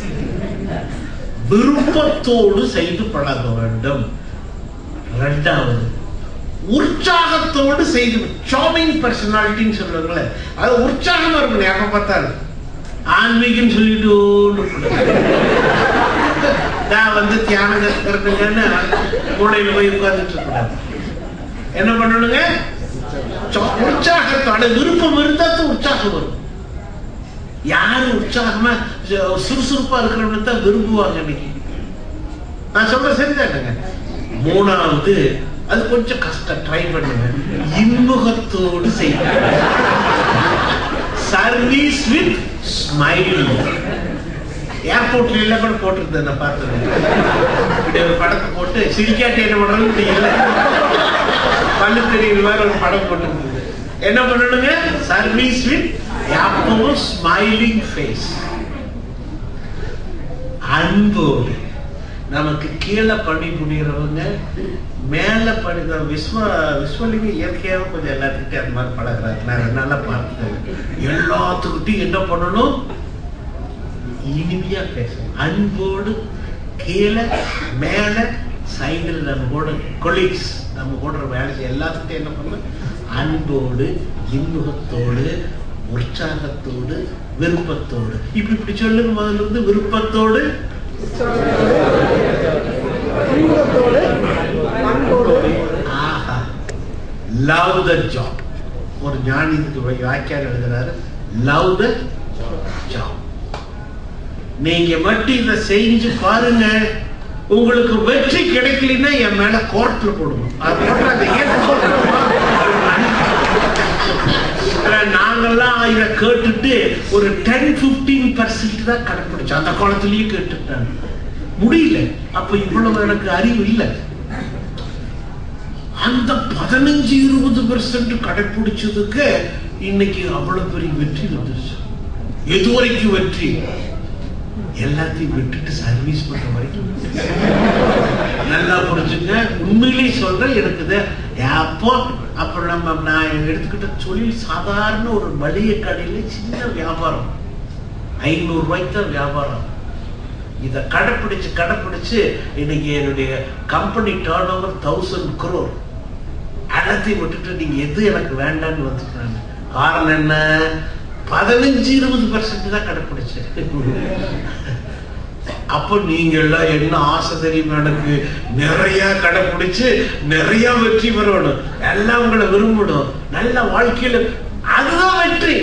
விருப்பத்தோடு செய்து பழக வேண்டும் ரெண்டாவது உற்சாகத்தோடு செய்து சாமிங் பர்சனாலிட்டின்னு சொல்லுவாங்களே அது உற்சாகமா இருக்கணும் எப்ப பார்த்தாலும் ஆன்மீகம் சொல்லிட்டு இருக்கக்கூடாது. நான் வந்து தியானம் கத்துக்கிறதுங்கன்னு மூளையில போய் உட்கார்ந்துட்டு இருக்கக்கூடாது என்ன பண்ணணுங்க சோ- உற்சாகத்தோட விருப்பம் இருந்தா தான் உற்சாகம் வரும் யாரு உற்சாகமா சு- சுறுசுறுப்பா இருக்கிறவங்க தான் விரும்புவாங்க இன்னைக்கு நான் சொல்ற சரிதானுங்க மூணாவது அது கொஞ்சம் கஷ்டம் ட்ரை பண்ணுங்க இன்முகத்தோடு செய்யுங்க சர்வீஸ் வித் ஸ்மைல் ஏர்போர்ட்ல எல்லாம் கூட போட்டிருந்தேன் நான் பார்த்தது இப்படி ஒரு படத்தை போட்டு சிரிக்காட்டி என்ன பண்றதுன்னு தெரியல பல்லு தெரியுற மாதிரி ஒரு படம் போட்டிருந்தது என்ன பண்ணணுங்க சர்வீஸ் வித் எப்பவும் ஸ்மைலிங் ஃபேஸ் அன்போடு நமக்கு கீழே பணி புரிகிறவங்க மேல பணி இந்த விஸ்வ விஸ்வலிங்க இயற்கையாவே கொஞ்சம் எல்லாத்துக்கிட்டையும் அந்த மாதிரி பழகுறாங்க நான் ரெண்டு நாளா பார்த்தேன் எல்லாத்துக்கிட்டையும் என்ன பண்ணணும் இனிமையா பேசணும் அன்போடு கீழே மேல சைடில் நம்ம கூட கொலீக்ஸ் நம்ம கூட வேலை செய்ய எல்லாத்துக்கிட்டையும் என்ன பண்ணணும் அன்போடு இன்முகத்தோடு உற்சாகத்தோடு விருப்பத்தோடு இப்ப இப்படி சொல்லுங்க முதல்ல இருந்து விருப்பத்தோடு இன்பத்தோடு அன்போடு ஆஹா லவ் த ஜாப் ஒரு ஞானி இதுக்கு வை- வியாக்கியானம் எழுதுறாரு லவ் த ஜாப் நீங்க மட்டும் இதை செஞ்சு பாருங்க உங்களுக்கு வெற்றி கிடைக்கலன்னா என் மேல கோர்ட்ல போடுவோம் அது போட்டு அதை ஏற்றுக்கொள்றோமா? அஹ் நாங்கெல்லாம் இதை கேட்டுட்டு ஒரு டென் பிப்டீன் பர்சன்ட் தான் கடைப்பிடிச்சோம் அந்த காலத்திலயே கேட்டுட்டாங்க முடியல அப்ப இவ்வளவு எனக்கு அறிவு இல்லை அந்த பதினஞ்சு இருபது பெர்சன்ட் கடைபிடிச்சதுக்கு இன்னைக்கு அவ்வளவு பெரிய வெற்றி வந்துருச்சு எது வரைக்கும் வெற்றி எல்லாத்தையும் விட்டுட்டு சர்வீஸ் பண்ற வரைக்கும் நல்லா புரிஞ்சுங்க உண்மையிலேயே சொல்றேன் எனக்கு இது அப்போ அப்புறம் நம்ம நான் எடுத்துக்கிட்ட தொழில் சாதாரண ஒரு மளிகை கடையில சின்ன வியாபாரம் ஐநூறு ரூபாய்க்கு தான் வியாபாரம் இதை கடைப்பிடிச்சு கடைப்பிடிச்சு இன்னைக்கு என்னுடைய company turnover thousand crore எல்லாத்தையும் விட்டுட்டு நீங்க எது எனக்கு வேண்டாம்னு வந்துட்டாங்க காரணம் என்ன பதினஞ்சு இருபது பர்சன்ட் தான் கடைப்பிடிச்சேன் அப்ப நீங்க எல்லாம் என்ன ஆசை தெரியுமா எனக்கு நிறைய கடைப்பிடிச்சு நிறைய வெற்றி பெறணும் எல்லாம் உங்களை விரும்பணும் நல்ல வாழ்க்கையில அதுதான் வெற்றி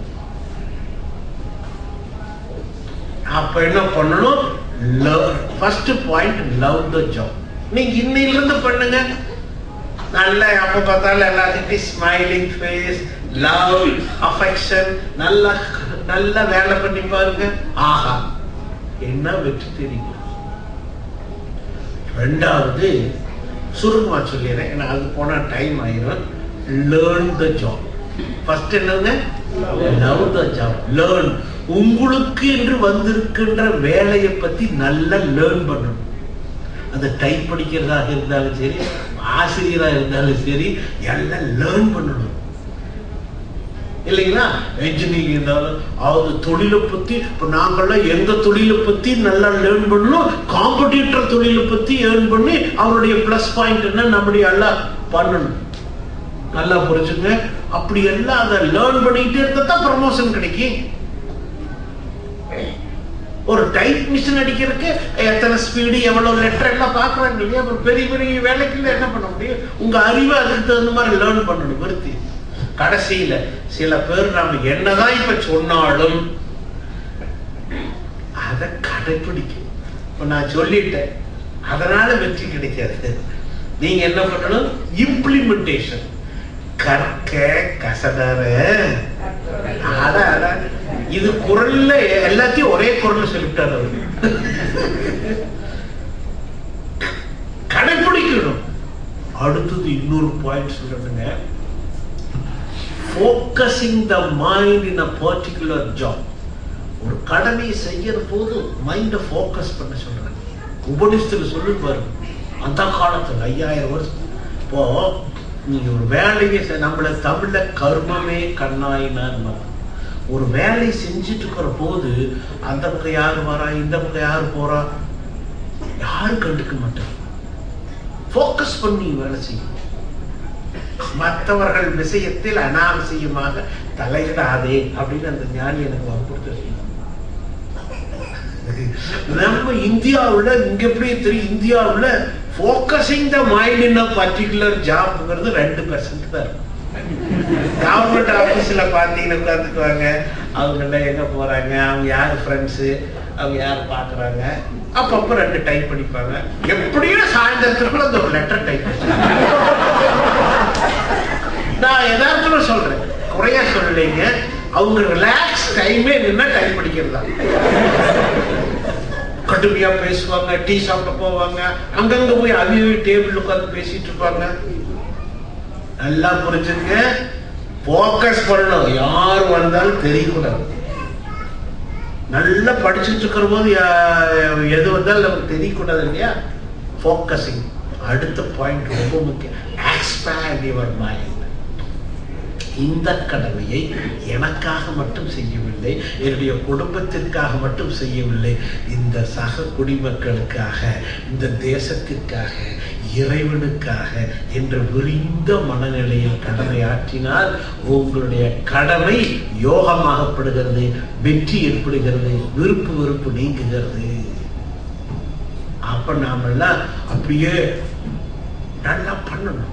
அப்ப என்ன பண்ணணும் love first point love the job நீங்க இன்னையில இருந்து பண்ணுங்க நல்ல அப்ப பார்த்தாலும் எல்லாத்துக்கிட்டையும் ஸ்மைலிங் ஃபேஸ் லவ் அஃபெக்ஷன் நல்லா நல்லா வேலை பண்ணி பாருங்க ஆஹா என்ன வெற்றி தெரியுங்க ரெண்டாவது சுருக்கமா சொல்லிடுறேன் ஏன்னா அது போனா டைம் ஆயிரும் லேர்ன் த ஜாப் ஃபர்ஸ்ட் என்னங்க லவ் த ஜாப் லேர்ன் உங்களுக்கு என்று வந்திருக்கின்ற வேலையை பத்தி நல்லா லேர்ன் பண்ணணும் அந்த டைப் படிக்கிறதாக இருந்தாலும் சரி ஆசிரியரா இருந்தாலும் சரி எல்லாம் லேர்ன் பண்ணணும் இல்லைங்களா என்ஜினியரிங் இருந்தாலும் அவங்க தொழிலை பத்தி இப்ப நாங்கெல்லாம் எங்க தொழிலை பத்தி நல்லா லேர்ன் பண்ணணும் காம்படிட்டர் தொழிலை பத்தி ஏர்ன் பண்ணி அவருடைய பிளஸ் பாயிண்ட் என்ன நம்முடைய எல்லாம் பண்ணணும் நல்லா புரிஞ்சுங்க அப்படி எல்லாம் அதை லேர்ன் பண்ணிக்கிட்டே இருந்தா தான் ப்ரமோஷன் கிடைக்கும் ஒரு டைப் மிஷின் அடிக்கிறதுக்கு எத்தனை ஸ்பீடு எவ்வளவு லெட்டர் எல்லாம் பாக்குறாங்க இல்லையா அப்புறம் பெரிய பெரிய வேலைக்குள்ள என்ன பண்ண முடியும் உங்க அறிவை அதுக்கு தகுந்த மாதிரி லேர்ன் பண்ணணும் விருத்தி கடைசியில சில பேர் நாம என்னதான் இப்ப சொன்னாலும் அதை கடைபிடிக்கும் இப்ப நான் சொல்லிட்டேன் அதனால வெற்றி கிடைக்காது நீங்க என்ன பண்ணணும் இம்ப்ளிமெண்டேஷன் கற்க கசடர அட, அட. இது குரல்ல எல்லாத்தையும் ஒரே குரல்ல சொல்லிவிட்டார் அவரு கடைபிடிக்கணும் அடுத்தது இன்னொரு பாயிண்ட் சொல்லணுங்க focusing the mind in a particular job ஒரு கடமையை செய்யற போது மைண்டை ஃபோக்கஸ் பண்ண சொல்றாங்க உபனிஷத்துல சொல்லி பாருங்க அந்த காலத்துல ஐயாயிரம் வருஷம் இப்போ நீங்க ஒரு வேலையை செ- நம்மள தமிழ்ல கர்மமே கண்ணாயினார் ஒரு வேலை செஞ்சுட்டு இருக்கிற போது அந்த பக்கம் யாரு வரா இந்த பக்கம் யாரு போறா யாரும் கண்டுக்க மாட்டாங்க ஃபோக்கஸ் பண்ணி வேலை செய்யும் மற்றவர்கள் விஷயத்தில் அனாவசியமாக தலையிடாதே அப்படின்னு அந்த ஞானி எனக்கு வற்புறுத்தி நம்ம இந்தியாவுல இங்க எப்படி தெரியும் இந்தியாவுல focusing the mind in a particular ஜாப்ங்கிறது ரெண்டு பெர்சன்ட் தான் இருக்கும் கவர்மெண்ட் ஆபீஸ்ல பாத்தீங்கன்னா உட்காந்துக்குவாங்க அவங்க எல்லாம் எங்க போறாங்க அவங்க யாரு ஃப்ரெண்ட்ஸ் அவங்க யாரு பாக்குறாங்க அப்பப்ப ரெண்டு டைப் படிப்பாங்க எப்படியும் சாயந்தரத்துக்குள்ள அந்த ஒரு லெட்டர் டைப் நான் யதார்த்தமா சொல்றேன் குறையா சொல்லலைங்க அவங்க ரிலாக்ஸ் டைமே என்னன்னா டைப் படிக்கிறது தான் கடுமையா பேசுவாங்க டீ சாப்பிட போவாங்க அங்கங்க போய் அவிய டேபிள் உட்கார்ந்து பேசிட்டு இருப்பாங்க நல்லா புரிஞ்சுங்க போக்கஸ் பண்ணணும் யார் வந்தாலும் தெரியக்கூடாது நல்லா படிச்சுட்டு இருக்கிற போது யா- எது வந்தாலும் நமக்கு தெரியக்கூடாது இல்லையா ஃபோக்கஸிங் அடுத்த பாயிண்ட் ரொம்ப முக்கியம் எக்ஸ்பேண்ட் யுவர் மைண்ட் இந்த கடமையை எனக்காக மட்டும் செய்யவில்லை என்னுடைய குடும்பத்திற்காக மட்டும் செய்யவில்லை இந்த சக குடிமக்களுக்காக இந்த தேசத்திற்காக இறைவனுக்காக என்ற விரிந்த மனநிலையில் கடமை ஆற்றினால் உங்களுடைய கடமை யோகமாகப்படுகிறது வெற்றி ஏற்படுகிறது விருப்பு வெறுப்பு நீங்குகிறது அப்ப நாமெல்லாம் அப்படியே நல்லா பண்ணணும்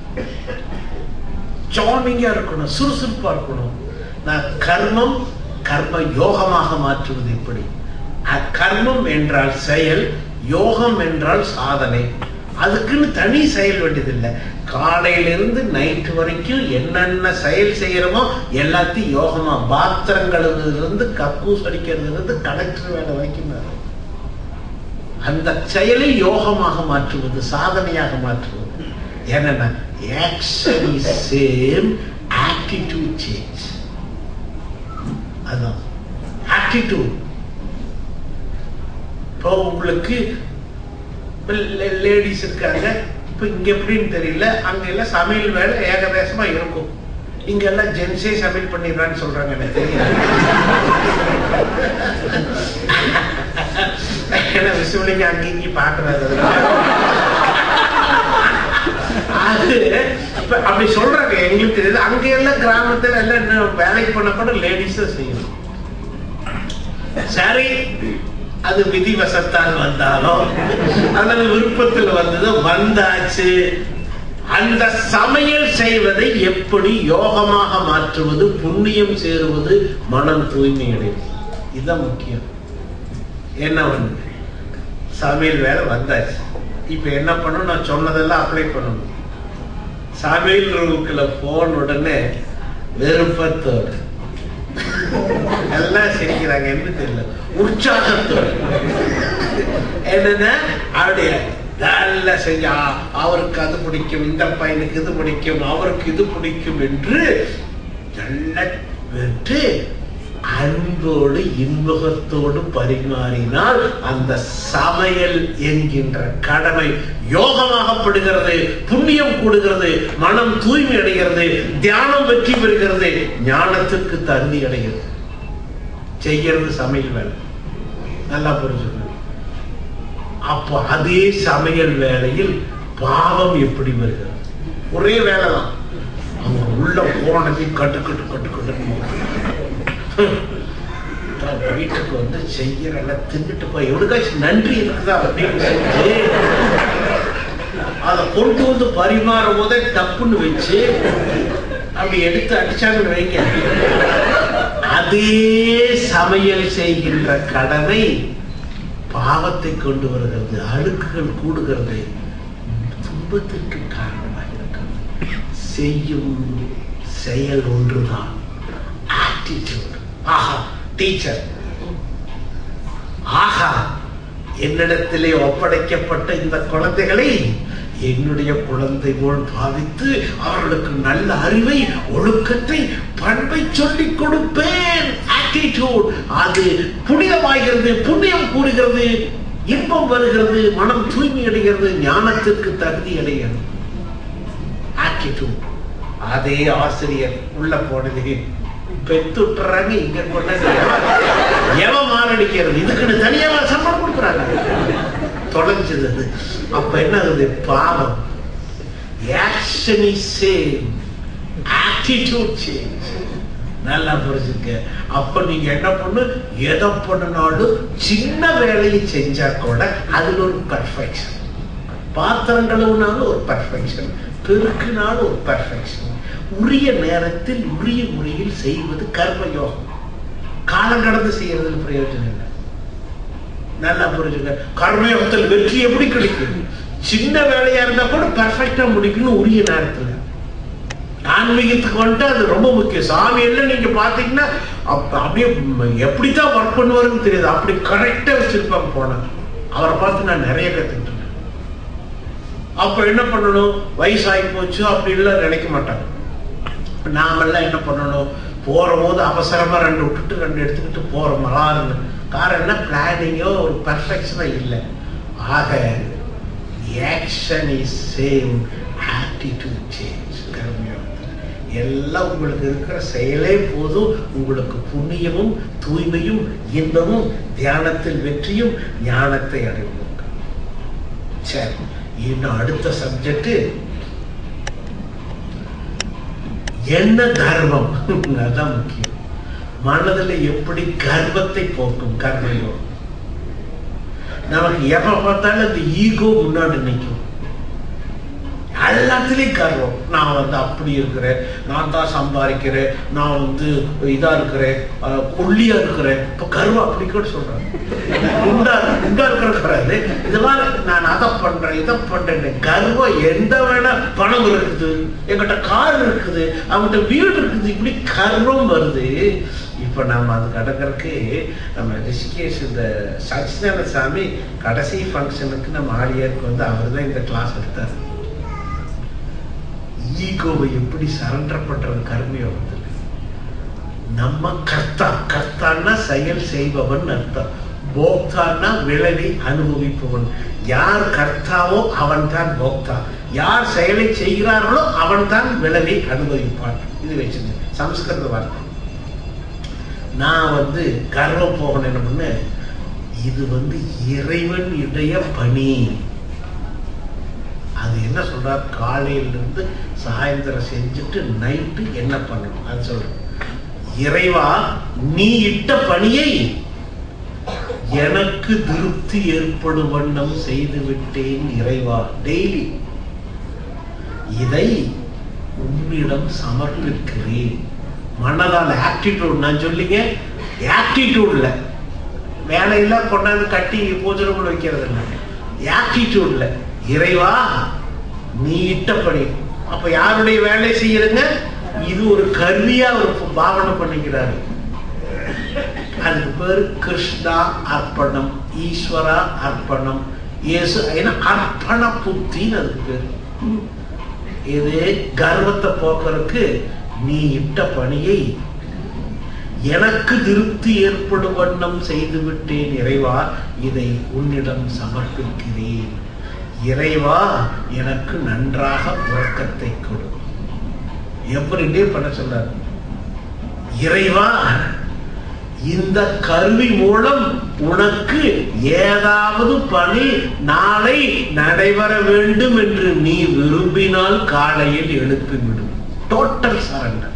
சாமிங்கா இருக்கணும் சுறுசுறுப்பா இருக்கணும் நான் கர்மம் கர்ம யோகமாக மாற்றுவது எப்படி அக்கர்மம் என்றால் செயல் யோகம் என்றால் சாதனை அதுக்குன்னு தனி செயல் வேண்டியதில்லை காலையிலிருந்து நைட் வரைக்கும் என்னென்ன செயல் செய்யறோமோ எல்லாத்தையும் யோகமா பாத்திரம் கழுவுறதுல இருந்து கக்கூஸ் அடிக்கிறதுல இருந்து கலெக்டர் வேலை வரைக்கும் வரும். அந்த செயலை யோகமாக மாற்றுவது சாதனையாக மாற்றுவது என்னன்னா action is same attitude change அதான் attitude இப்போ உங்களுக்கு லேடிஸ் இருக்காங்க இப்போ இங்க எப்படின்னு தெரியல அங்க எல்லாம் சமையல் வேலை ஏகதேசமா இருக்கும் இங்க எல்லாம் ஜென்ஸே சமையல் பண்ணிடுறான்னு சொல்றாங்க எனக்கு தெரியல ஏன்னா விசுவலிங்க அங்கேயும் இங்கேயும் பாக்குறாரு அது இப்ப அப்படி சொல்றாங்க எங்களுக்கு தெரியுது அங்க எல்லாம் கிராமத்துல எல்லாம் என்ன வேலைக்கு பண்ண கூட லேடிஸ் செய்யணும் சரி அது விதிவசத்தால் வந்தாலும் அல்லது விருப்பத்தில் வந்ததோ வந்தாச்சு அந்த சமையல் செய்வதை எப்படி யோகமாக மாற்றுவது புண்ணியம் சேருவது மனம் தூய்மை அடைவது இதுதான் முக்கியம் என்ன ஒண்ணு சமையல் வேலை வந்தாச்சு இப்ப என்ன பண்ணணும் நான் சொன்னதெல்லாம் அப்ளை பண்ணணும் சமையல் ரூமுக்குள்ள போன உடனே வெறுப்பத்தோடு எல்லாம் சிரிக்கிறாங்க என்ன தெரியல உற்சாகத்தோடு என்னன்னா அப்படியே நல்லா செஞ்சா அவருக்கு அது பிடிக்கும் இந்த பையனுக்கு இது பிடிக்கும் அவருக்கு இது பிடிக்கும் என்று நல்ல வென்று அன்போடு இன்பகத்தோடு பரிமாறினால் அந்த சமையல் என்கின்ற கடமை யோகமாகப்படுகிறது புண்ணியம் கூடுகிறது மனம் தூய்மை அடைகிறது தியானம் வெற்றி பெறுகிறது ஞானத்துக்கு தந்தி அடைகிறது செய்யறது சமையல் வேலை நல்லா புரிஞ்சுக்கணும் அப்போ அதே சமையல் வேலையில் பாவம் எப்படி வருகிறது ஒரே வேலை தான் அவங்க உள்ள போனதை கட்டு கட்டு கட்டு கட்டு வீட்டுக்கு வந்து செய்யறல தின்னுட்டு போய் எவ்வளோக்காச்சும் நன்றி இருக்குதா அப்படின்னு செஞ்சு அதை கொண்டு வந்து பரிமாறும் போதே தப்புன்னு வச்சு அப்படி எடுத்து அடிச்சாங்கன்னு வைங்க அதே சமையல் செய்கின்ற கடமை பாவத்தை கொண்டு வருகிறது அழுக்குகள் கூடுகிறது துன்பத்திற்கு காரணமாக இருக்கிறது செய்யும் செயல் ஒன்றுதான் ஆட்டிடியூட் ஆஹா டீச்சர் ஆஹா என்னிடத்திலே ஒப்படைக்கப்பட்ட இந்த குழந்தைகளை என்னுடைய குழந்தை போல் பாவித்து அவர்களுக்கு நல்ல அறிவை ஒழுக்கத்தை பண்பை சொல்லிக் கொடுப்பேன் ஆட்டிடியூட் அது புனிதமாகிறது புண்ணியம் கூறுகிறது இன்பம் வருகிறது மனம் தூய்மை அடைகிறது ஞானத்திற்கு தகுதி அடைகிறது ஆட்டிடியூட் அதே ஆசிரியர் உள்ள போனது பெத்துட்டுறாங்க இங்க கொண்டாந்து எவன் மாரடிக்கிறது இதுக்குன்னு தனியா சம்பளம் கொடுக்குறாங்க தொலைஞ்சது அது அப்ப என்ன ஆகுது பாவம் action is same attitude change நல்லா புரிஞ்சுக்க அப்ப நீங்க என்ன பண்ணு எதை பண்ணினாலும் சின்ன வேலையை செஞ்சா கூட அதுல ஒரு பர்ஃபெக்ஷன் பாத்திரம் கழுவுனாலும் ஒரு பர்ஃபெக்ஷன் பெருக்குனாலும் ஒரு பர்ஃபெக்ஷன் உரிய நேரத்தில் உரிய முறையில் செய்வது கர்மயோகம் காலம் கடந்து செய்யறதுல பிரயோஜனம் இல்லை நல்லா புரிஞ்சுங்க கர்மயோகத்தில் வெற்றி எப்படி கிடைக்கும் சின்ன வேலையா இருந்தா கூட பெர்ஃபெக்டா முடிக்கணும் உரிய நேரத்துல ஆன்மீகத்துக்கு வந்துட்டு அது ரொம்ப முக்கியம் சாமி எல்லாம் நீங்க பாத்தீங்கன்னா அப்ப- அப்படியே ம், எப்படித்தான் ஒர்க் பண்ணுவாருன்னு தெரியாது அப்படி கரெக்டா வச்சிருப்பாங்க போனா அவரை பார்த்து நான் நிறைய கத்துக்கிட்டேன் அப்ப என்ன பண்ணணும் வயசாகி போச்சு அப்படி எல்லாம் நினைக்க மாட்டாங்க நாமெல்லாம் என்ன பண்ணணும் போற போது அவசரமா ரெண்டு விட்டுட்டு ரெண்டு எடுத்துக்கிட்டு போறோம் மலாருன்னு காரணம் என்ன பிளானிங்கோ ஒரு பர்ஃபெக்ஷனோ இல்லை ஆக action is same attitude change கர்மயோகத்தில் எல்லாம் உங்களுக்கு இருக்கிற செயலே போதும் உங்களுக்கு புண்ணியமும் தூய்மையும் இன்பமும் தியானத்தில் வெற்றியும் ஞானத்தை அடைவோம் சரி இன்னும் அடுத்த சப்ஜெக்ட் என்ன தர்மம் அதான் முக்கியம் மனதில் எப்படி கர்வத்தை போக்கும் கர்மயோகம் நமக்கு எப்ப பார்த்தாலும் இந்த ஈகோ முன்னாடி நிற்கும் எல்லாத்துலயும் கர்வம் நான் வந்து அப்படி இருக்கிறேன் நான் தான் சம்பாதிக்கிறேன் நான் வந்து இதா இருக்கிறேன் அஹ், ஒல்லியா இருக்கிறேன் இப்ப கர்வம் அப்படி கூட சொல்றேன் குண்டா குண்டா இருக்கிறது இது மாதிரி நான் அதை பண்றேன் இதை பண்றேன் கர்வம் எந்த வேணா பணம் இருக்குது என்கிட்ட கார் இருக்குது அவங்ககிட்ட வீடு இருக்குது இப்படி கர்வம் வருது இப்ப நாம அது கடற்கரைக்கு நம்ம ரிஷிகேஷ் இந்த சச்சிதானந்த சாமி கடைசி ஃபங்க்ஷனுக்கு நம்ம ஆலியாருக்கு வந்து அவர் தான் இந்த கிளாஸ் எடுத்தார் ஈகோவை எப்படி சரண்டர் பண்றது கர்மயோகத்துக்கு நம்ம கர்த்தா கர்த்தான்னா செயல் செய்பவன் அர்த்தம் போக்தான்னா விளைவை அனுபவிப்பவன் யார் கர்த்தாவோ அவன் தான் போக்தா யார் செயலை செய்கிறார்களோ அவன் தான் விளைவை அனுபவிப்பான் இது வச்சுங்க சம்ஸ்கிருத வார்த்தை நான் வந்து கர்வம் போகணும் என்ன பண்ண இது வந்து இறைவன் இடைய பணி அது என்ன சொல்றார் காலையில இருந்து சாயந்தரம் செஞ்சுட்டு நைட்டு என்ன பண்ணணும் அது சொல்றேன் இறைவா நீ இட்ட பணியை எனக்கு திருப்தி ஏற்படும் வண்ணம் செய்து விட்டேன் இறைவா டெய்லி இதை உன்னிடம் சமர்ப்பிக்கிறேன் மனதால் ஆப்டிடியூட் நான் சொல்லிங்க ஆப்டிடியூட்ல வேலையெல்லாம் கொண்டாந்து கட்டி பூஜை ரூமில் வைக்கிறது இல்லை ஆப்டிடியூட்ல இறைவா நீ இட்டபடி அப்ப யாருடைய வேலை செய்யறங்க இது ஒரு கருவியா ஒரு பாவனை பண்ணிக்கிறாரு அதுக்கு பேரு கிருஷ்ணா அர்ப்பணம் ஈஸ்வரா அர்ப்பணம் இயேசு ஏன்னா அர்ப்பண புத்தின்னு அதுக்கு பேரு இது கர்வத்தை போக்குறதுக்கு நீ இட்ட பணியை எனக்கு திருப்தி ஏற்படும் வண்ணம் செய்து விட்டேன் இறைவா இதை உன்னிடம் சமர்ப்பிக்கிறேன் இறைவா எனக்கு நன்றாக உறக்கத்தை கொடு எவ்ரிடே பண்ண சொன்னார் இறைவா இந்த கருவி மூலம் உனக்கு ஏதாவது பணி நாளை நடைபெற வேண்டும் என்று நீ விரும்பினால் காலையில் எழுப்பிவிடும் டோட்டல் சரண்டர்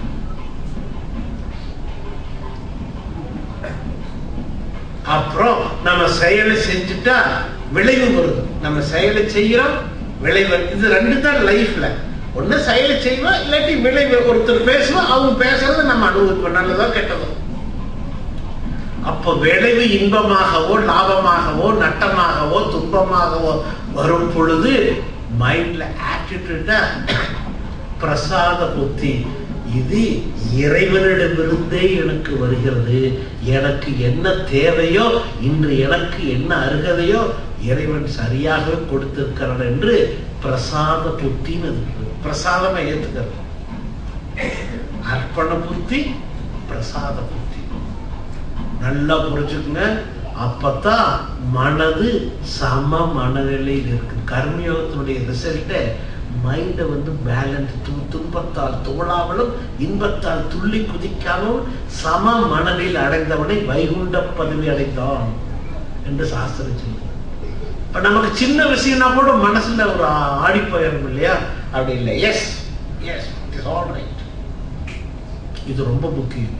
அப்புறம் நம்ம செயலை செஞ்சுட்டா விளைவு வருது நம்ம செயலை செய்யறோம் விளைவு இது ரெண்டு தான் லைஃப்ல ஒண்ணு செயலை செய்வோம் இல்லாட்டி விளைவு ஒருத்தர் பேசுவோம் அவங்க பேசுறத நம்ம அனுபவிப்போம் நல்லதோ கெட்டதோ அப்ப விளைவு இன்பமாகவோ லாபமாகவோ நட்டமாகவோ துன்பமாகவோ வரும் பொழுது மைண்ட்ல ஆட்டிடியூட்டா பிரசாத புத்தி இது இறைவனிடமிருந்தே எனக்கு வருகிறது எனக்கு என்ன தேவையோ இன்று எனக்கு என்ன அருகதையோ இறைவன் சரியாக கொடுத்திருக்கிறான் என்று பிரசாத புத்தின்னு இருக்கு பிரசாதமா ஏத்துக்கிறது அர்ப்பண புத்தி பிரசாத புத்தி நல்லா புரிஞ்சுக்குங்க அப்பதான் மனது சம மனநிலையில் இருக்கு கர்மயோகத்தினுடைய ரிசல்ட்ட மைண்டை வந்து பேலன்ஸ் துன்பத்தால் துவளாமலும் இன்பத்தால் துள்ளி குதிக்காமலும் சம மனதில் அடைந்தவனை வைகுண்ட பதவி அடைந்தான் என்று சாஸ்திரம் சொல்லுது இப்ப நமக்கு சின்ன விஷயம்னா கூட மனசுல ஒரு ஆடி போயிடும் இல்லையா அப்படி இல்லை yes yes is all right இது ரொம்ப முக்கியம்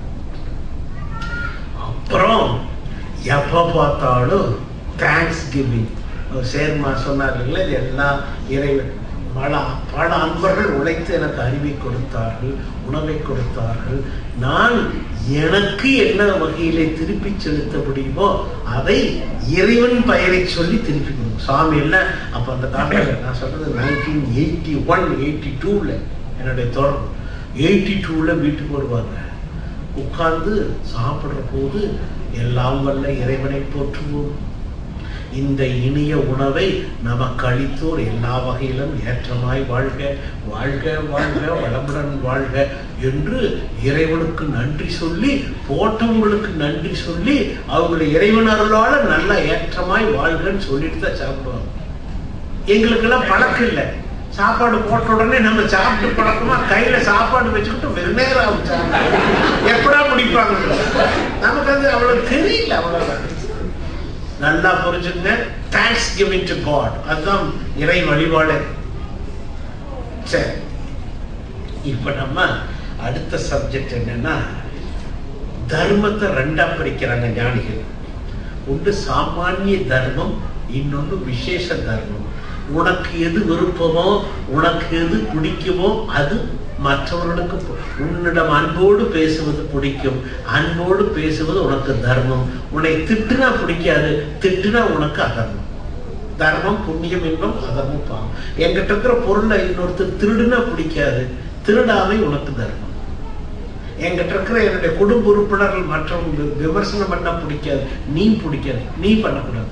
அப்புறம் எப்ப பார்த்தாலும் தேங்க்ஸ் கிவிங் சேர்மா சொன்னார் இல்லை இது எல்லாம் இறைவன் பல பல அன்பர்கள் உழைத்து எனக்கு அறிவை கொடுத்தார்கள் உணவை கொடுத்தார்கள் நான் எனக்கு என்ன வகையிலே திருப்பி செலுத்த முடியுமோ அதை இறைவன் பெயரை சொல்லி திருப்பி கொடுக்கும் சாமி இல்லை அப்ப அந்த காலத்தில் நான் சொல்றது நைன்டீன் எயிட்டி ஒன் எயிட்டி டூல என்னுடைய தொடர்பு எயிட்டி டூல வீட்டுக்கு வருவாங்க உட்கார்ந்து சாப்பிடுற போது எல்லாம் வல்ல இறைவனை போற்றுவோம் இந்த இனிய உணவை நமக்கு அளித்தோர் எல்லா வகையிலும் ஏற்றமாய் வாழ்க வாழ்க வாழ்க வளமுடன் வாழ்க என்று இறைவனுக்கு நன்றி சொல்லி போட்டவங்களுக்கு நன்றி சொல்லி அவங்களை இறைவன் அருளால நல்ல ஏற்றமாய் வாழ்கன்னு சொல்லிட்டு தான் சாப்பிடுவாங்க எங்களுக்கெல்லாம் பழக்கம் இல்லை சாப்பாடு போட்ட உடனே நம்ம சாப்பிட்டு பழக்கமா கையில சாப்பாடு வச்சுக்கிட்டு வெறும் நேரம் ஆகும் சாப்பிட எப்படா முடிப்பாங்க நமக்கு அது அவ்வளவு தெரியல அவ்வளவுதான் நல்லா புரிஞ்சுங்க தேங்க்ஸ் கிவிங் டு காட் அதுதான் இறை வழிபாடு சரி இப்ப நம்ம அடுத்த சப்ஜெக்ட் என்னன்னா தர்மத்தை ரெண்டா பிரிக்கிறாங்க ஞானிகள் ஒன்று சாமானிய தர்மம் இன்னொன்று விசேஷ தர்மம் உனக்கு எது விருப்பமோ உனக்கு எது பிடிக்குமோ அது மற்றவர்களுக்கு பு- உன்னிடம் அன்போடு பேசுவது பிடிக்கும் அன்போடு பேசுவது உனக்கு தர்மம் உன்னை திட்டுனா பிடிக்காது திட்டுனா உனக்கு அதர்மம் தர்மம் புண்ணியம் இன்பம் அதர்மம் பாவம் என்கிட்ட இருக்கிற பொருளை இன்னொருத்தர் திருடுனா பிடிக்காது திருடாமை உனக்கு தர்மம் என்கிட்ட இருக்கிற என்னுடைய குடும்ப உறுப்பினர்கள் மற்றவங்க வி- விமர்சனம் பண்ண பிடிக்காது நீ பிடிக்காது நீ பண்ணக்கூடாது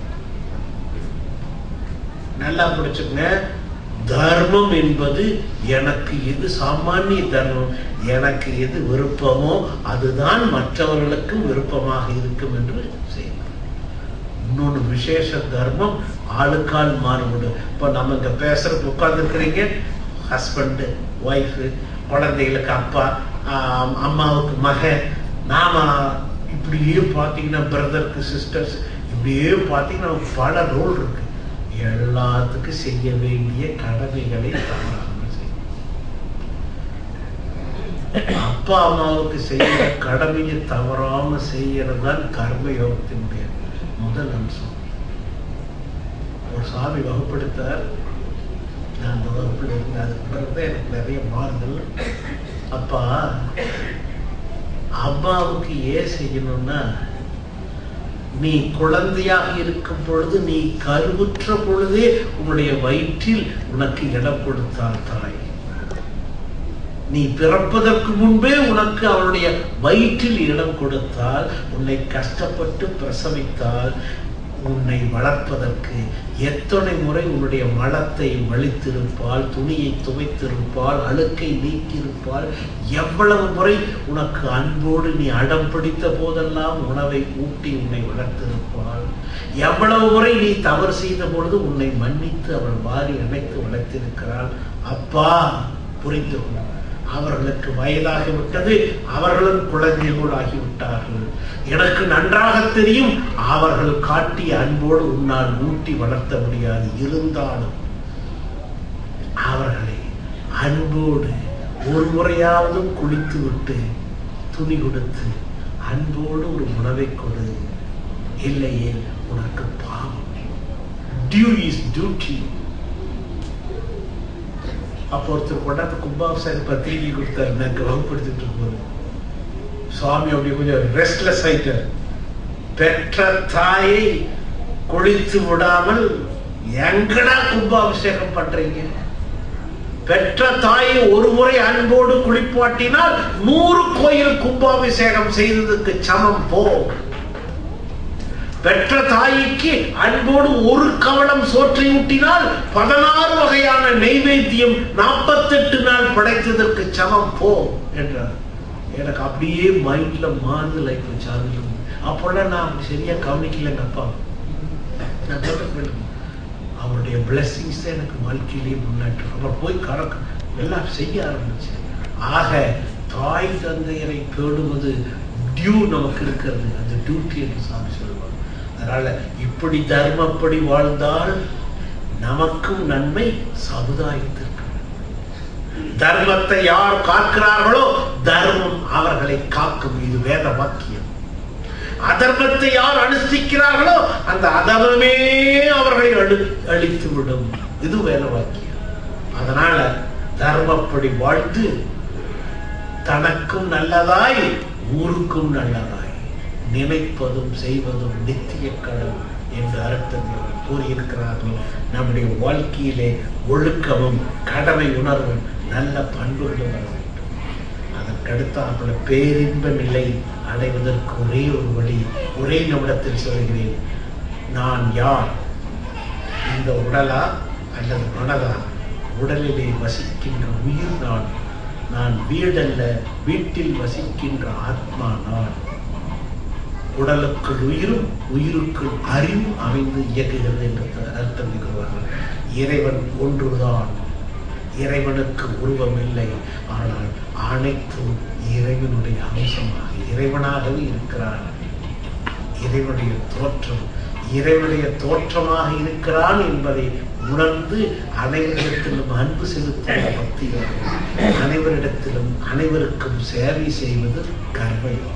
நல்லா பிடிச்சுங்க தர்மம் என்பது எனக்கு எது சாமானிய தர்மம் எனக்கு எது விருப்பமோ அதுதான் மற்றவர்களுக்கும் விருப்பமாக இருக்கும் என்று செய்யணும் இன்னொன்று விசேஷ தர்மம் ஆளுக்கால் மாறுபடும் இப்போ நம்ம இங்க பேசுறதுக்கு உட்கார்ந்துருக்கிறீங்க ஹஸ்பண்டு ஒய்ஃபு குழந்தைகளுக்கு அப்பா ஆம், அம்மாவுக்கு மகன் நாம இப்படியே பார்த்தீங்கன்னா பிரதருக்கு சிஸ்டர்ஸ் இப்படியே பார்த்தீங்கன்னா பல ரோல் இருக்கு எல்லாத்துக்கும் செய்ய வேண்டிய கடமைகளை தவறாமல் செய்யணும் அப்பா அம்மாவுக்கு செய்யற கடமையை தவறாம செய்யறது தான் கர்மயோகத்தினுடைய முதல் அம்சம் ஒரு சாமி வகுப்படுத்தார் நான் அந்த வகுப்பில் இருந்தேன் அதுக்கு பிறகுதான் எனக்கு நிறைய மாறுதல் அப்பா அம்மாவுக்கு ஏன் செய்யணும்னா நீ குழந்தையாக இருக்கும் பொழுது நீ கருவுற்ற பொழுதே உன்னுடைய வயிற்றில் உனக்கு இடம் கொடுத்தார் தாய் நீ பிறப்பதற்கு முன்பே உனக்கு அவளுடைய வயிற்றில் இடம் கொடுத்தால் உன்னை கஷ்டப்பட்டு பிரசவித்தால் உன்னை வளர்ப்பதற்கு எத்தனை முறை உன்னுடைய மலத்தை வலித்திருப்பால் துணியை துவைத்திருப்பால் அழுக்கை நீக்கியிருப்பால் எவ்வளவு முறை உனக்கு அன்போடு நீ அடம் பிடித்த போதெல்லாம் உணவை ஊட்டி உன்னை வளர்த்திருப்பாள் எவ்வளவு முறை நீ தவறு செய்த பொழுது உன்னை மன்னித்து அவள் வாரி அணைத்து வளர்த்திருக்கிறாள் அப்பா புரிந்து கொள். அவர்களுக்கு வயதாகிவிட்டது அவர்களும் குழந்தைகள் ஆகிவிட்டார்கள் எனக்கு நன்றாக தெரியும் அவர்கள் காட்டிய அன்போடு உன்னால் ஊட்டி வளர்த்த முடியாது இருந்தாலும் அவர்களை அன்போடு ஒரு முறையாவதும் குளித்து விட்டு துணி கொடுத்து அன்போடு ஒரு உணவை கொடு இல்லையே உனக்கு பாவம் டியூ இஸ் டியூட்டி அப்போ ஒருத்தர் கொண்டாந்து கும்பாபிஷேகம் பத்திரிகை கொடுத்தாரு நான் கவனப்படுத்திட்டு இருக்கும்போது சுவாமி அப்படி கொஞ்சம் ரெஸ்ட்லெஸ் ஆயிட்டார் பெற்ற தாயை குளித்து விடாமல் எங்கடா கும்பாபிஷேகம் பண்றீங்க பெற்ற தாயை ஒரு முறை அன்போடு குளிப்பாட்டினால் நூறு கோயில் கும்பாபிஷேகம் செய்ததுக்கு சமம் போ பெற்ற தாய்க்கு அன்போடு ஒரு கவளம் சோற்றை ஊட்டினால் பதினாறு வகையான நெய்வேத்தியம் நாற்பத்தெட்டு நாள் படைத்ததற்கு சமம் போ என்றார் எனக்கு அப்படியே மைண்ட்ல மாறுதல் ஆயிப்போச்சு அதுல இருந்து. அப்போல்லாம் நான் சரியா கவனிக்கலைங்க அப்பா நான் சொல்றேன் அவருடைய பிளெஸிங்ஸ் எனக்கு வாழ்க்கையிலேயே முன்னேற்றம் அவர் போய் கறக்க எல்லாம் செய்ய ஆரம்பிச்சு ஆக தாய் தந்தையரை பேணுவது டியூ நமக்கு இருக்கிறது அந்த டியூட்டி என்று சாமி சொல்லுவார் அதனால இப்படி தர்மப்படி வாழ்ந்தால் நமக்கும் நன்மை சமுதாயத்திற்கு தர்மத்தை யார் காக்கிறார்களோ தர்மம் அவர்களை காக்கும் இது வேத வாக்கியம் அதர்மத்தை யார் அனுஷ்டிக்கிறார்களோ அந்த அதர்மமே அவர்களை அழி அழித்து விடும் இது வேத வாக்கியம் அதனால தர்மப்படி வாழ்ந்து தனக்கும் நல்லதாய் ஊருக்கும் நல்லதாய் நினைப்பதும் செய்வதும் நித்திய கடவுள் என்று அர்த்தத்தில் கூறியிருக்கிறார்கள் நம்முடைய வாழ்க்கையிலே ஒழுக்கமும் கடமை உணர்வும் நல்ல பண்புகளும் வர வேண்டும் அதற்கடுத்தாப்புல பேரின்ப நிலை அடைவதற்கு ஒரே ஒரு வழி ஒரே நிமிடத்தில் சொல்கிறேன் நான் யார் இந்த உடலா அல்லது மனதா உடலிலே வசிக்கின்ற உயிர் நான் நான் வீடல்ல வீட்டில் வசிக்கின்ற ஆத்மா நான் உடலுக்குள் உயிரும் உயிருக்குள் அறிவும் அமைந்து இயக்குகிறது என்று அர்த்தம் இருக்கிறார்கள் இறைவன் ஒன்றுதான் இறைவனுக்கு உருவம் இல்லை ஆனால் அனைத்தும் இறைவனுடைய அம்சமாக இறைவனாகவே இருக்கிறான் இறைவனுடைய தோற்றம் இறைவனுடைய தோற்றமாக இருக்கிறான் என்பதை உணர்ந்து அனைவரிடத்திலும் அன்பு செலுத்தும் பக்தி யோகம். அனைவரிடத்திலும் அனைவருக்கும் சேவை செய்வது கர்மயோகம்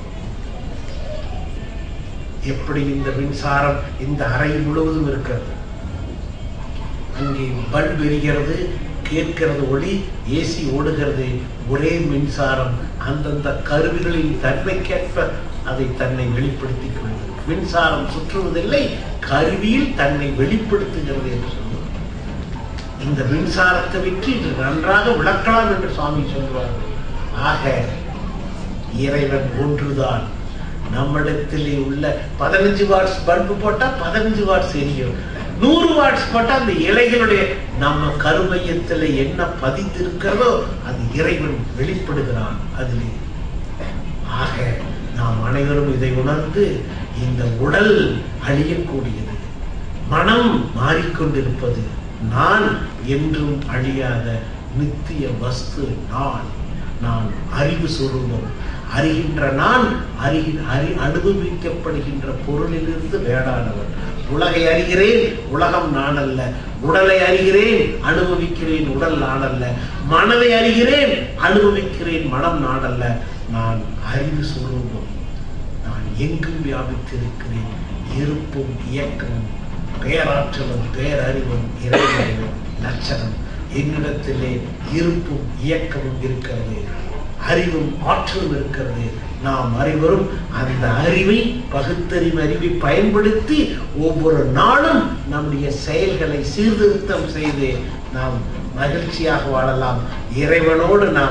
எப்படி இந்த மின்சாரம் இந்த அறை முழுவதும் இருக்கிறது அங்கே பல்ப் எரிகிறது கேட்கிறது ஒளி ஏசி ஓடுகிறது ஒரே மின்சாரம் அந்தந்த கருவிகளின் தன்மைக்கேற்ப அதை தன்னை வெளிப்படுத்திக் கொள்கிறது மின்சாரம் சுற்றுவதில்லை கருவியில் தன்னை வெளிப்படுத்துகிறது என்று சொல்லுவார் இந்த மின்சாரத்தை விட்டு இது நன்றாக விளக்கலாம் என்று சுவாமி சொல்வார் ஆக இறைவன் ஒன்றுதான் நம்மிடத்திலே உள்ள பதினஞ்சு வாட்ஸ் பல்பு போட்டா பதினஞ்சு வாட்ஸ் எரியும் நூறு வாட்ஸ் போட்டா அந்த இலைகளுடைய நம்ம கருமையத்தில் என்ன பதித்திருக்கிறதோ அது இறைவன் வெளிப்படுகிறான் அதிலே ஆக நாம் அனைவரும் இதை உணர்ந்து இந்த உடல் அழியக்கூடியது மனம் மாறிக்கொண்டிருப்பது நான் என்றும் அழியாத நித்திய வஸ்து நான் நான் அறிவு சுரூபம் அறிகின்ற நான் அறி அறி அனுபவிக்கப்படுகின்ற பொருளிலிருந்து வேடானவன் உலகை அறிகிறேன் உலகம் நான் அல்ல உடலை அறிகிறேன் அனுபவிக்கிறேன் உடல் நான் அல்ல மனதை அறிகிறேன் அனுபவிக்கிறேன் மனம் நான் அல்ல நான் அறிவு சுரூபம் நான் எங்கும் வியாபித்திருக்கிறேன் இருப்பும் இயக்கமும் பேராற்றலும் பேரறிவும் இறைவனுடைய லட்சணம் என்னிடத்திலே இருப்பும் இயக்கமும் இருக்கிறது அறிவும் ஆற்றலும் இருக்கிறது நாம் அனைவரும் அந்த அறிவை பகுத்தறிவு அறிவை பயன்படுத்தி ஒவ்வொரு நாளும் நம்முடைய செயல்களை சீர்திருத்தம் செய்து நாம் மகிழ்ச்சியாக வாழலாம் இறைவனோடு நாம்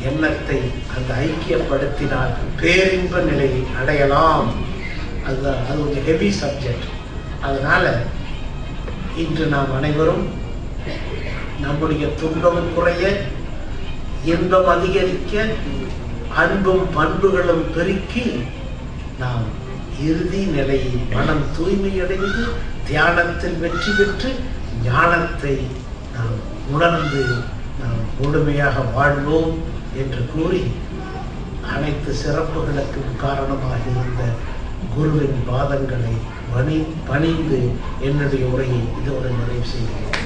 எண்ணத்தை அந்த ஐக்கியப்படுத்தினால் பேரின்ப நிலையை அடையலாம் அதுதான் அது கொஞ்சம் ஹெவி சப்ஜெக்ட் அதனால இன்று நாம் அனைவரும் நம்முடைய துன்பம் குறைய இன்பம் அதிகரிக்க அன்பும் பண்புகளும் பெருக்கி நாம் இறுதி நிலையை மனம் தூய்மையடைந்து தியானத்தில் வெற்றி பெற்று ஞானத்தை நாம் உணர்ந்து நாம் முழுமையாக வாழ்வோம் என்று கூறி அனைத்து சிறப்புகளுக்கும் காரணமாக இருந்த குருவின் பாதங்களை பணி பணிந்து என்னுடைய உரையை இதோடு நிறைவு செய்கிறேன்